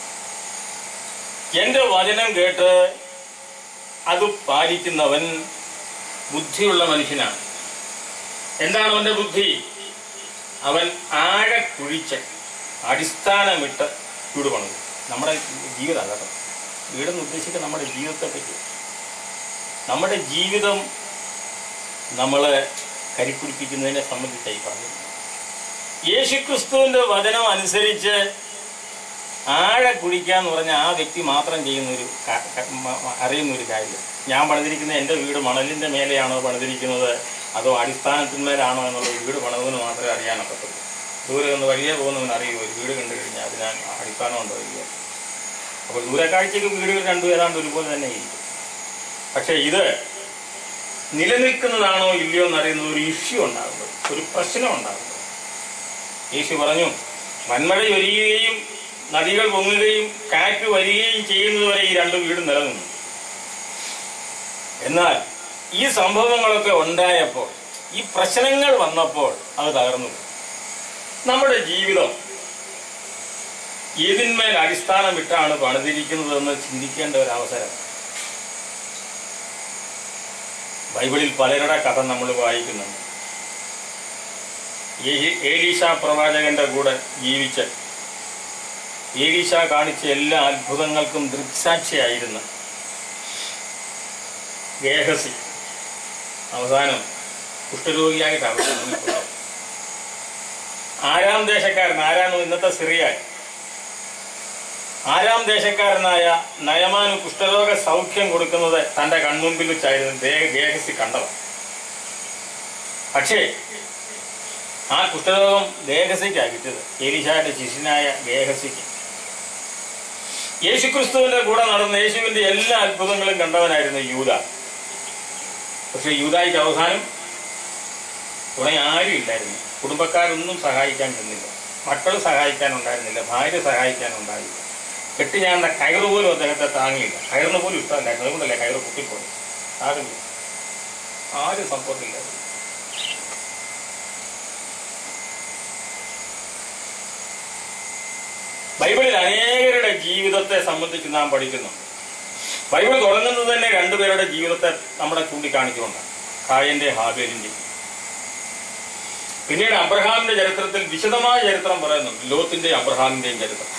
എന്റെ വചനം കേട്ട് അത് പാലിക്കുന്നവൻ ബുദ്ധിയുള്ള മനുഷ്യനാണ് എന്താണ് അവന്റെ ബുദ്ധി അവൻ ആഴെ കുഴിച്ച് അടിസ്ഥാനമിട്ട് വീട് പണിതു നമ്മുടെ ജീവിതം കേട്ടോ വീടെന്ന് ഉദ്ദേശിക്കുക നമ്മുടെ ജീവിതത്തെ പറ്റി നമ്മുടെ ജീവിതം നമ്മളെ കരിപ്പിടിപ്പിക്കുന്നതിനെ സംബന്ധിച്ചായി പറഞ്ഞു യേശുക്രിസ്തുവിന്റെ വചനം അനുസരിച്ച് ആഴെ കുഴിക്കുക എന്ന് പറഞ്ഞാൽ ആ വ്യക്തി മാത്രം ചെയ്യുന്ന ഒരു ക- ക- മ- മ- അറിയുന്ന ഒരു കാര്യം ഞാൻ പണിതിരിക്കുന്ന എൻ്റെ വീട് മണലിൻ്റെ മേലെയാണോ പണിതിരിക്കുന്നത് അതോ അടിസ്ഥാനത്തിന്മേലാണോ എന്നുള്ള വീട് പണിതവന് മാത്രമേ അറിയാനൊക്കത്തുള്ളൂ ദൂരെ ഒന്ന് വഴിയെ പോകുന്നവൻ അറിയുമോ ഒരു വീട് കണ്ടു കഴിഞ്ഞാൽ അതിന് അടിസ്ഥാനം ഉണ്ടോ ഇല്ല അപ്പോൾ ദൂരക്കാഴ്ചയ്ക്ക് വീടുകൾ രണ്ടും ഏതാണ്ട് ഒരുപോലെ തന്നെ ഇരിക്കും പക്ഷേ ഇത് നിലനിൽക്കുന്നതാണോ ഇല്ലയോ എന്നറിയുന്നത് ഒരു ഇഷ്യൂ ഉണ്ടാകുമ്പോൾ ഒരു പ്രശ്നം ഉണ്ടാകുമ്പോൾ യേശു പറഞ്ഞു വന്മഴ ഒരിയുകയും നദികൾ പൊങ്ങുകയും കാറ്റ് വരികയും ചെയ്യുന്നതുവരെ ഈ രണ്ട് വീടും നിലനിന്നു എന്നാൽ ഈ സംഭവങ്ങളൊക്കെ ഉണ്ടായപ്പോൾ ഈ പ്രശ്നങ്ങൾ വന്നപ്പോൾ അത് തകർന്നു പോയി. നമ്മുടെ ജീവിതം ഏതിന്മേൽ അടിസ്ഥാനമിട്ടാണ് പണിതിരിക്കുന്നതെന്ന് ചിന്തിക്കേണ്ട ഒരു അവസരം ബൈബിളിൽ പലരുടെ കഥ നമ്മൾ വായിക്കുന്നുണ്ട് ഏ- ഏലീശ പ്രവാചകന്റെ കൂടെ ജീവിച്ച് ഏലീശ കാണിച്ച എല്ലാ അത്ഭുതങ്ങൾക്കും ദൃക്സാക്ഷിയായിരുന്ന ഗേഹസി അവസാനം കുഷ്ഠരോഗിയായിട്ട് അവസാനം ആരാം ദേശക്കാരൻ ആരാണ് ഇന്നത്തെ സിറിയാൻ ആരാം ദേശക്കാരനായ നയമാന് കുഷ്ഠരോഗ സൗഖ്യം കൊടുക്കുന്നത് തന്റെ കൺമുമ്പിൽ വെച്ചായിരുന്നു ദേ- ഗേഹസി കണ്ടത് പക്ഷേ ആ കുഷ്ഠരോഗം ഗേഹസിക്കാണ് കിട്ടിയത് എലിശായുടെ ശിഷ്യനായ ഗേഹസിക്ക് യേശുക്രിസ്തുവിന്റെ കൂടെ നടന്ന യേശുവിന്റെ എല്ലാ അത്ഭുതങ്ങളും കണ്ടവനായിരുന്നു യൂത പക്ഷെ യൂതായിക്ക് അവസാനം തുണை ആരും ഇല്ലായിരുന്നു കുടുംബക്കാരൊന്നും സഹായിക്കാൻ ചെന്നില്ല മക്കൾ സഹായിക്കാനുണ്ടായിരുന്നില്ല ഭാര്യ സഹായിക്കാനുണ്ടായില്ല കെട്ടി ഞാൻ കയറ് പോലും അദ്ദേഹത്തെ താങ്ങിയില്ല കയറിന് പോലും ഇഷ്ടമല്ലായിരുന്നു അതുകൊണ്ടല്ലേ കയറ് പൊട്ടിപ്പോയി ആരും ആരും സപ്പോർട്ടില്ല ബൈബിളിൽ അനേകരുടെ ജീവിതത്തെ സംബന്ധിച്ച് നാം പഠിക്കുന്നു ബൈബിൾ തുടങ്ങുന്നത് തന്നെ രണ്ടുപേരുടെ ജീവിതത്തെ നമ്മളെ ചൂണ്ടിക്കാണിച്ചുകൊണ്ടാണ് കായന്റെ ഹാബേലിന്റെ പിന്നീട് അബ്രഹാമിന്റെ ചരിത്രത്തിൽ വിശദമായ ചരിത്രം പറയുന്നുണ്ട് ലോത്തിന്റെ അബ്രഹാമിന്റെയും ചരിത്രം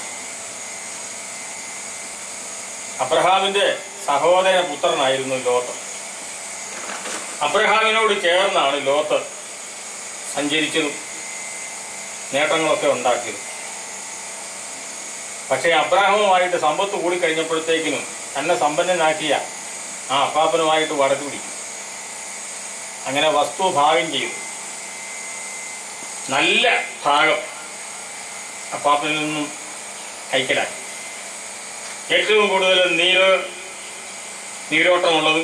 അബ്രഹാമിന്റെ സഹോദര പുത്രനായിരുന്നു ലോത്ത് അബ്രഹാമിനോട് ചേർന്നാണ് ലോത്ത് സഞ്ചരിച്ചതും നേട്ടങ്ങളൊക്കെ ഉണ്ടാക്കിയതും പക്ഷേ അബ്രാഹമുമായിട്ട് സമ്പത്ത് കൂടി കഴിഞ്ഞപ്പോഴത്തേക്കിനും തന്നെ സമ്പന്നനാക്കിയ ആ അപ്പാപ്പനുമായിട്ട് വടക്ക് പിടിക്കും അങ്ങനെ വസ്തു ഭാഗം ചെയ്തു നല്ല ഭാഗം അപ്പാപ്പനിൽ നിന്നും കൈക്കലാക്കി ഏറ്റവും കൂടുതൽ നീര് നീരോട്ടമുള്ളതും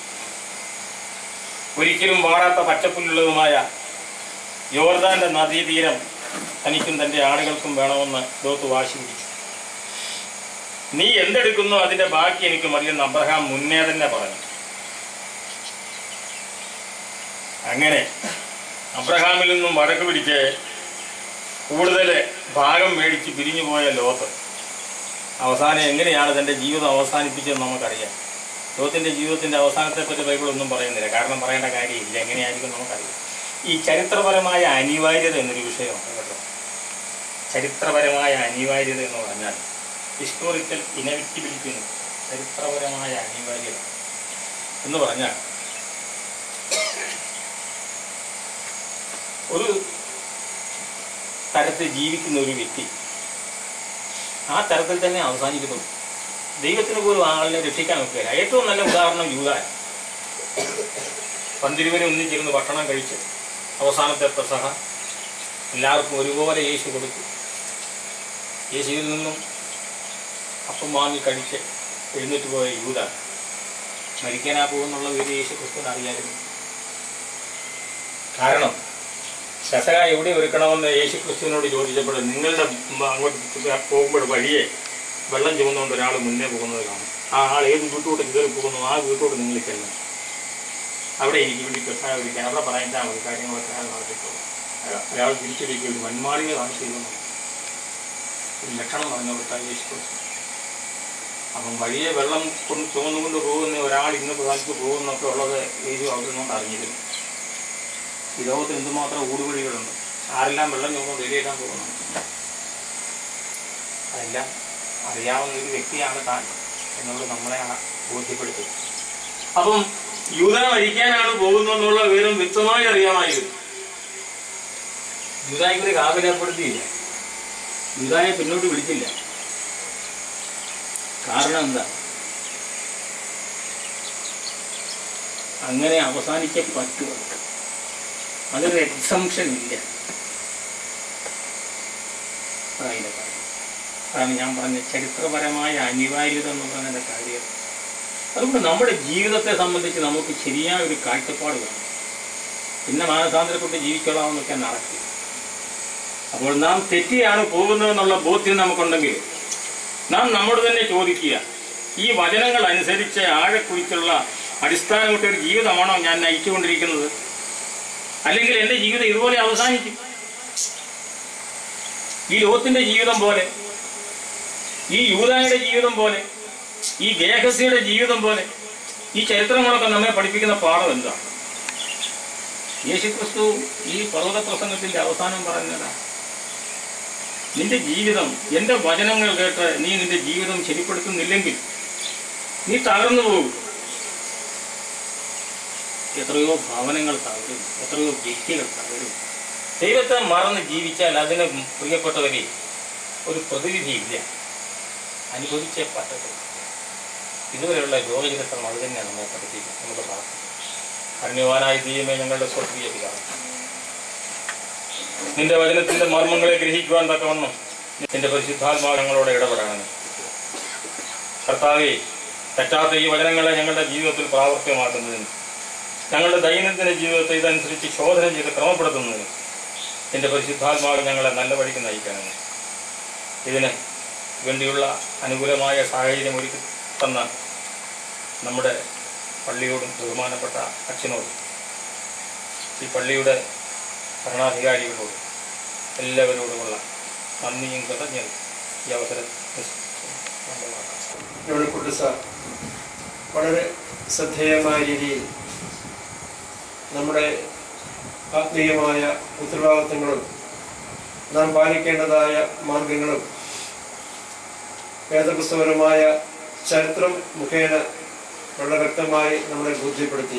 ഒരിക്കലും വാടാത്ത പച്ചപ്പുല്ലുള്ളതുമായ യോർദാന്റെ നദീതീരം തനിക്കും തന്റെ ആളുകൾക്കും വേണമെന്ന് ലോത്ത് വാശി പിടിച്ചു നീ എന്തെടുക്കുന്നു അതിന്റെ ബാക്കി എനിക്ക് മതിയെന്ന് അബ്രഹാം മുന്നേ തന്നെ പറഞ്ഞു അങ്ങനെ അബ്രഹാമിൽ നിന്നും വടക്ക് പിടിച്ച് കൂടുതൽ ഭാഗം മേടിച്ച് പിരിഞ്ഞു പോയ ലോത്ത് അവസാനം എങ്ങനെയാണ് തന്റെ ജീവിതം അവസാനിപ്പിച്ചതെന്ന് നമുക്കറിയാം ലോത്തിന്റെ ജീവിതത്തിന്റെ അവസാനത്തെ പറ്റി ബൈബിൾ ഒന്നും പറയുന്നില്ല കാരണം പറയേണ്ട കാര്യമില്ല എങ്ങനെയായിരിക്കും നമുക്കറിയാം ഈ ചരിത്രപരമായ അനിവാര്യത എന്നൊരു വിഷയമുണ്ട് കേട്ടോ ചരിത്രപരമായ അനിവാര്യത എന്ന് പറഞ്ഞാൽ ഹിസ്റ്റോറിക്കൽ ഇനവിറ്റിബിലിറ്റി എന്ന് ചരിത്രപരമായ അനിവാര്യത എന്ന് പറഞ്ഞാൽ ഒരു തരത്തിൽ ജീവിക്കുന്ന ഒരു വ്യക്തി ആ തരത്തിൽ തന്നെ അവസാനിക്കുന്നു ദൈവത്തിന് പോലും ആളിനെ രക്ഷിക്കാൻ ഒക്കുകയില്ല ഏറ്റവും നല്ല ഉദാഹരണം യൂതാൻ പന്തിരുവരെ ഒന്നിച്ചിരുന്ന് ഭക്ഷണം കഴിച്ച് അവസാനത്തെ പ്രസഹ എല്ലാവർക്കും ഒരുപോലെ യേശു കൊടുത്തു യേശുവിൽ നിന്നും അപ്പം വാങ്ങി കഴിച്ച് എഴുന്നേറ്റ് പോയ യൂത മരിക്കാനാ പോകുന്നുള്ള ഒരു യേശു ക്രിസ്തുവിന് അറിയായിരുന്നു കാരണം ശസക എവിടെ ഒരുക്കണമെന്ന് യേശു ക്രിസ്തുവിനോട് ചോദിച്ചപ്പോൾ നിങ്ങളുടെ മ- അങ്ങോട്ട് പോകുമ്പോൾ വഴിയെ വെള്ളം ചുമന്നുകൊണ്ട് ഒരാൾ മുന്നേ പോകുന്നത് കാണും ആ ആൾ ഏത് വീട്ടോട്ട് കയറി പോകുന്നു ആ വീട്ടോട്ട് നിങ്ങൾ ചെല്ലണം അവിടെ എനിക്ക് വേണ്ടി കൃഷ്ണ ഒരു ക്യാമറ പറയേണ്ട മതി കാര്യങ്ങളൊക്കെ അയാൾ നടത്തിക്കോളും അയാൾ- അയാൾ തിരിച്ചൊരിക്കൽ ഒരു വന്മാളിയെ കാണിച്ചിരുന്നു ഒരു ലക്ഷണം പറഞ്ഞു കൊടുത്താൽ യേശു ക്രിസ്തു അപ്പം വഴിയെ വെള്ളം കൊണ്ട് ചുമന്നുകൊണ്ട് പോകുന്ന ഒരാൾ ഇന്നത്തെ കാലത്ത് പോകുന്നൊക്കെ ഉള്ളത് യേശു അവിടെ നിന്നുകൊണ്ട് അറിഞ്ഞിരുന്നു ഈ ലോകത്തിൽ എന്തുമാത്രം ഊടുവഴികളുണ്ട് ആരെല്ലാം വെള്ളം ചുമന്ന് വെളിയിടാൻ പോകുന്നു അതെല്ലാം അറിയാവുന്ന ഒരു വ്യക്തിയാണ് താൻ എന്നുള്ളത് നമ്മളെ ആ ബോധ്യപ്പെടുത്തി അപ്പം യൂത മരിക്കാനാണ് പോകുന്നതെന്നുള്ള വിവരം വ്യക്തമായി അറിയാമായിരുന്നു യൂതായ്ക്ക് ഒരു കാവലേർപ്പെടുത്തിയില്ല യൂതായെ പിന്നോട്ട് വിളിച്ചില്ല കാരണം എന്താ അങ്ങനെ അവസാനിക്കാൻ പറ്റുമോ അതൊരു എക്സംഷൻ ഇല്ല അതിൻ്റെ കാര്യം അതാണ് ഞാൻ പറഞ്ഞ ചരിത്രപരമായ അനിവാര്യത എന്ന് പറയുന്നതിൻ്റെ കാര്യം അതുകൊണ്ട് നമ്മുടെ ജീവിതത്തെ സംബന്ധിച്ച് നമുക്ക് ശരിയായ ഒരു കാഴ്ചപ്പാട് വേണം പിന്നെ മാനസാന്തരപ്പെട്ട് ജീവിച്ചോളാമെന്നൊക്കെ നടക്കും അപ്പോൾ നാം തെറ്റിയാണ് പോകുന്നതെന്നുള്ള ബോധ്യം നമുക്കുണ്ടെങ്കിൽ നാം നമ്മോട് തന്നെ ചോദിക്കുക ഈ വചനങ്ങൾ അനുസരിച്ച് ആഴക്കുറിച്ചുള്ള അടിസ്ഥാനമിട്ട ഒരു ജീവിതമാണോ ഞാൻ നയിച്ചുകൊണ്ടിരിക്കുന്നത് അല്ലെങ്കിൽ എൻ്റെ ജീവിതം ഇതുപോലെ അവസാനിക്കും ഈ ലോകത്തിന്റെ ജീവിതം പോലെ ഈ യൂതായുടെ ജീവിതം പോലെ ഈ ഗേഹസിയുടെ ജീവിതം പോലെ ഈ ചരിത്രങ്ങളൊക്കെ നമ്മെ പഠിപ്പിക്കുന്ന പാഠം എന്താണ് യേശുക്രിസ്തു ഈ പർവ്വത പ്രസംഗത്തിന്റെ അവസാനം പറഞ്ഞതാ നിന്റെ ജീവിതം എന്റെ വചനങ്ങൾ കേട്ട് നീ നിന്റെ ജീവിതം ശരിപ്പെടുത്തുന്നില്ലെങ്കിൽ നീ തകർന്നു പോകും എത്രയോ ഭവനങ്ങൾ തകരും എത്രയോ വ്യക്തികൾ തകരും ദൈവത്തെ മറന്ന് ജീവിച്ചാൽ അതിന് പ്രിയപ്പെട്ടവരെ ഒരു പ്രതിവിധിയില്ല അനുഭവിച്ചേ പറ്റത്തുള്ളൂ ഇതുവരെയുള്ള ലോകചരിത്രം അത് തന്നെ നമ്മെ പഠിപ്പിക്കും നമുക്ക് പ്രാർത്ഥിക്കാം അന്യവാനായ ദൈവമേ ഞങ്ങളുടെ സ്വർഗീയ പിതാവ് നിന്റെ വചനത്തിന്റെ മർമ്മങ്ങളെ ഗ്രഹിക്കുവാൻ തക്കവണ്ണം നിന്റെ പരിശുദ്ധാത്മാവ് ഞങ്ങളോട് ഇടപെടണം കർത്താവെ തെറ്റാത്ത ഈ വചനങ്ങളെ ഞങ്ങളുടെ ജീവിതത്തിൽ പ്രാവർത്തികമാക്കുന്നതിന് ഞങ്ങളുടെ ദൈനംദിന ജീവിതത്തെ ഇതനുസരിച്ച് ശോധന ചെയ്ത് ക്രമപ്പെടുത്തുന്നതിന് നിന്റെ പരിശുദ്ധാത്മാവ് ഞങ്ങളെ നല്ല വഴിക്ക് നയിക്കണമെന്ന് ഇതിന് വേണ്ടിയുള്ള അനുകൂലമായ സാഹചര്യം ഒരുക്കി തന്ന നമ്മുടെ പള്ളിയോടും ബഹുമാനപ്പെട്ട അച്ഛനോടും ഈ പള്ളിയുടെ ഭരണാധികാരികളോടും എല്ലാവരോടുമുള്ള നന്ദിയും കൃതജ്ഞതയും ഈ അവസരത്തിൽ ജോണിക്കുട്ടി സാർ വളരെ ശ്രദ്ധേയമായ രീതിയിൽ നമ്മുടെ ആത്മീയമായ ഉത്തരവാദിത്തങ്ങളും നാം പാലിക്കേണ്ടതായ മാർഗങ്ങളും വേദപുസ്തകപരമായ ചരിത്രം മുഖേന വളരെ വ്യക്തമായി നമ്മളെ ബോധ്യപ്പെടുത്തി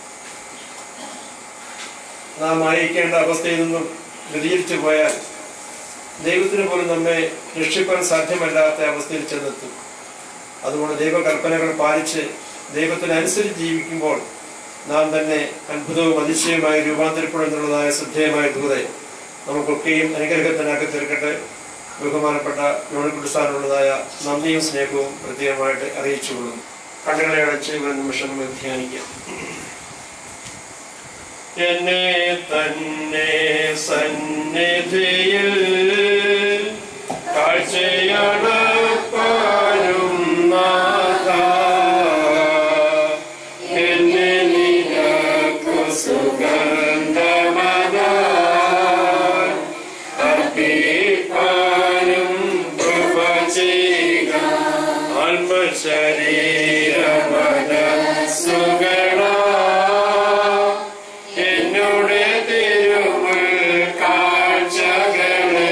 നാം ആയിരിക്കേണ്ട അവസ്ഥയിൽ നിന്നും വ്യതിരിച്ചു പോയാൽ ദൈവത്തിന് പോലും നമ്മെ രക്ഷിക്കാൻ സാധ്യമല്ലാത്ത അവസ്ഥയിൽ ചെന്നെത്തും അതുകൊണ്ട് ദൈവകൽപ്പനകൾ പാലിച്ച് ദൈവത്തിനനുസരിച്ച് ജീവിക്കുമ്പോൾ നാം തന്നെ അത്ഭുതവും അതിശയമായി രൂപാന്തരപ്പെടുന്നുള്ളതായ ശ്രദ്ധേയമായ ദൂരെ നമുക്കൊക്കെയും അനുഗ്രഹത്തിനാക്കി തീർക്കട്ടെ ബഹുമാനപ്പെട്ട യോണിക്കുട്ടി സാറിനുള്ളതായ നന്ദിയും സ്നേഹവും പ്രത്യേകമായിട്ട് അറിയിച്ചുകൊള്ളുന്നു കണ്ണുകളെ അടച്ച് ഒരു നിമിഷം നമുക്ക് ധ്യാനിക്കാം എന്നെ തന്നെ സന്നിധിയിൽ കാഴ്ചയടപ്പാനും നാഥ എന്നെ നിനക്കു സുഗന്ധമതാൻ അർപ്പിപ്പാനും കൃപ ചെയ്യുക ആത്മശരീരമനസ്സുകള എന്നോട് തിരുമുൾ കാഴ്ചകളെ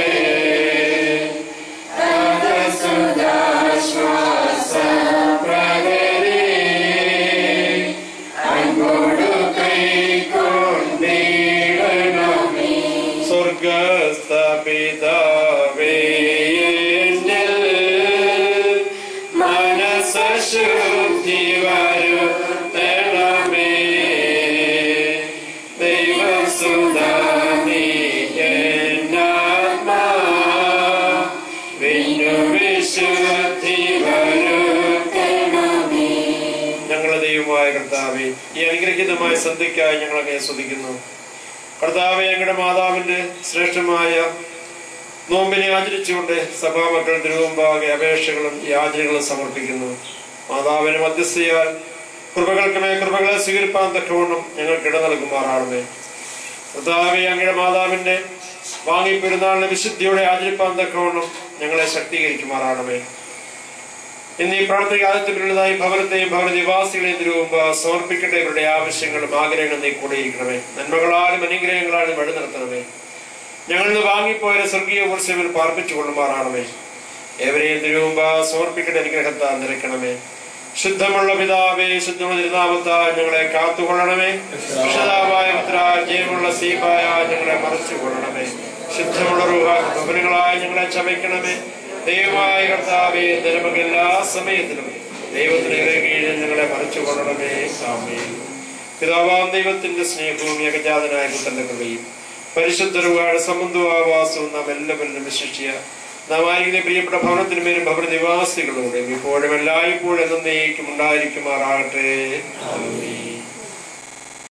സ്വർഗസ്ഥപിതാവേ എന്നിൽ മനസ്സശുദ്ധി വരുത്തണമേ ദൈവസുധാനി എന്നാത്മാ വിന്നു വിശുദ്ധി വരുത്തണമേ ഞങ്ങളുടെ ദൈവമായ കർത്താവെ ഈ അനുഗ്രഹീതമായ സന്ധ്യയ്ക്കായി ഞങ്ങൾ അങ്ങേ സ്തുതിക്കുന്നു കർത്താവെ ഞങ്ങളുടെ മാതാവിന്റെ ശ്രേഷ്ഠമായ നോമ്പിനെ ആചരിച്ചുകൊണ്ട് സഭാമക്കൾ തിരുവമ്പാകെ അപേക്ഷകളും യാചനകളും സമർപ്പിക്കുന്നു മാതാവിന് മധ്യസ്ഥയാൽ കൃപകൾക്കുമേ കൃപകളെ സ്വീകരിപ്പാൻ തക്കവണ്ണം ഞങ്ങൾക്ക് ഇട നൽകുമാറാണമേ കർത്താവെ അങ്ങയുടെ മാതാവിന്റെ വാങ്ങി പെരുന്നാളിനെ വിശുദ്ധിയോടെ ആചരിപ്പാൻ തക്കവണ്ണം ഞങ്ങളെ ശക്തീകരിക്കുമാറാണമേ ഇന്ന് ഈ പ്രാർത്ഥന ആദ്യത്തിലുള്ളതായി ഭവനത്തെയും ഭവന നിവാസികളെയും തിരുവുമ്പ സമർപ്പിക്കട്ടെ ഇവരുടെ ആവശ്യങ്ങളും ആഗ്രഹങ്ങളും നീ കൂടെയിരിക്കണമേ നന്മകളാലും അനുഗ്രഹങ്ങളാലും വഴി നിർത്തണമേ ഞങ്ങൾ ഇന്ന് വാങ്ങിപ്പോയ സ്വർഗീയ ഉത്സവത്തിൽ പാർപ്പിച്ചു കൊള്ളുമാറാണമേ ഏവരെയും തിരുവുമ്പ സമർപ്പിക്കട്ടെ അനുഗ്രഹത്താൽ നിറയ്ക്കണമേ ശുദ്ധമുള്ള പിതാവേ ശുദ്ധമുള്ള തിരുനാമത്താൽ ഞങ്ങളെ കാത്തുകൊള്ളണമേ വിശദാവായ പുത്ര ജയമുള്ള സീപായ ഞങ്ങളെ മറച്ചു കൊള്ളണമേ ശുദ്ധമുള്ള റൂഹ ഭവനങ്ങളായി ഞങ്ങളെ ചമയ്ക്കണമേ ദൈവമായ കർത്താവേ നമുക്ക് എല്ലാ സമയത്തിലും ദൈവത്തിന് കീഴിൽ ഞങ്ങളെ മറച്ചു കൊള്ളണമേ ആമേ പിതാവാം ദൈവത്തിന്റെ സ്നേഹവും ഏകജാതനായ പുത്രന്റെ കൃപയും പരിശുദ്ധ രൂപയുടെ സംബന്ധവാസവും നാം എല്ലാവരിലും വിശിഷ്യ നാം ആയിരിക്കുന്ന പ്രിയപ്പെട്ട ഭവനത്തിന് മേലും ഭവന നിവാസികളോടും ഇപ്പോഴും എല്ലായ്പ്പോഴും എന്നേക്കും ഉണ്ടായിരിക്കുമാറാകട്ടെ ആമേൻ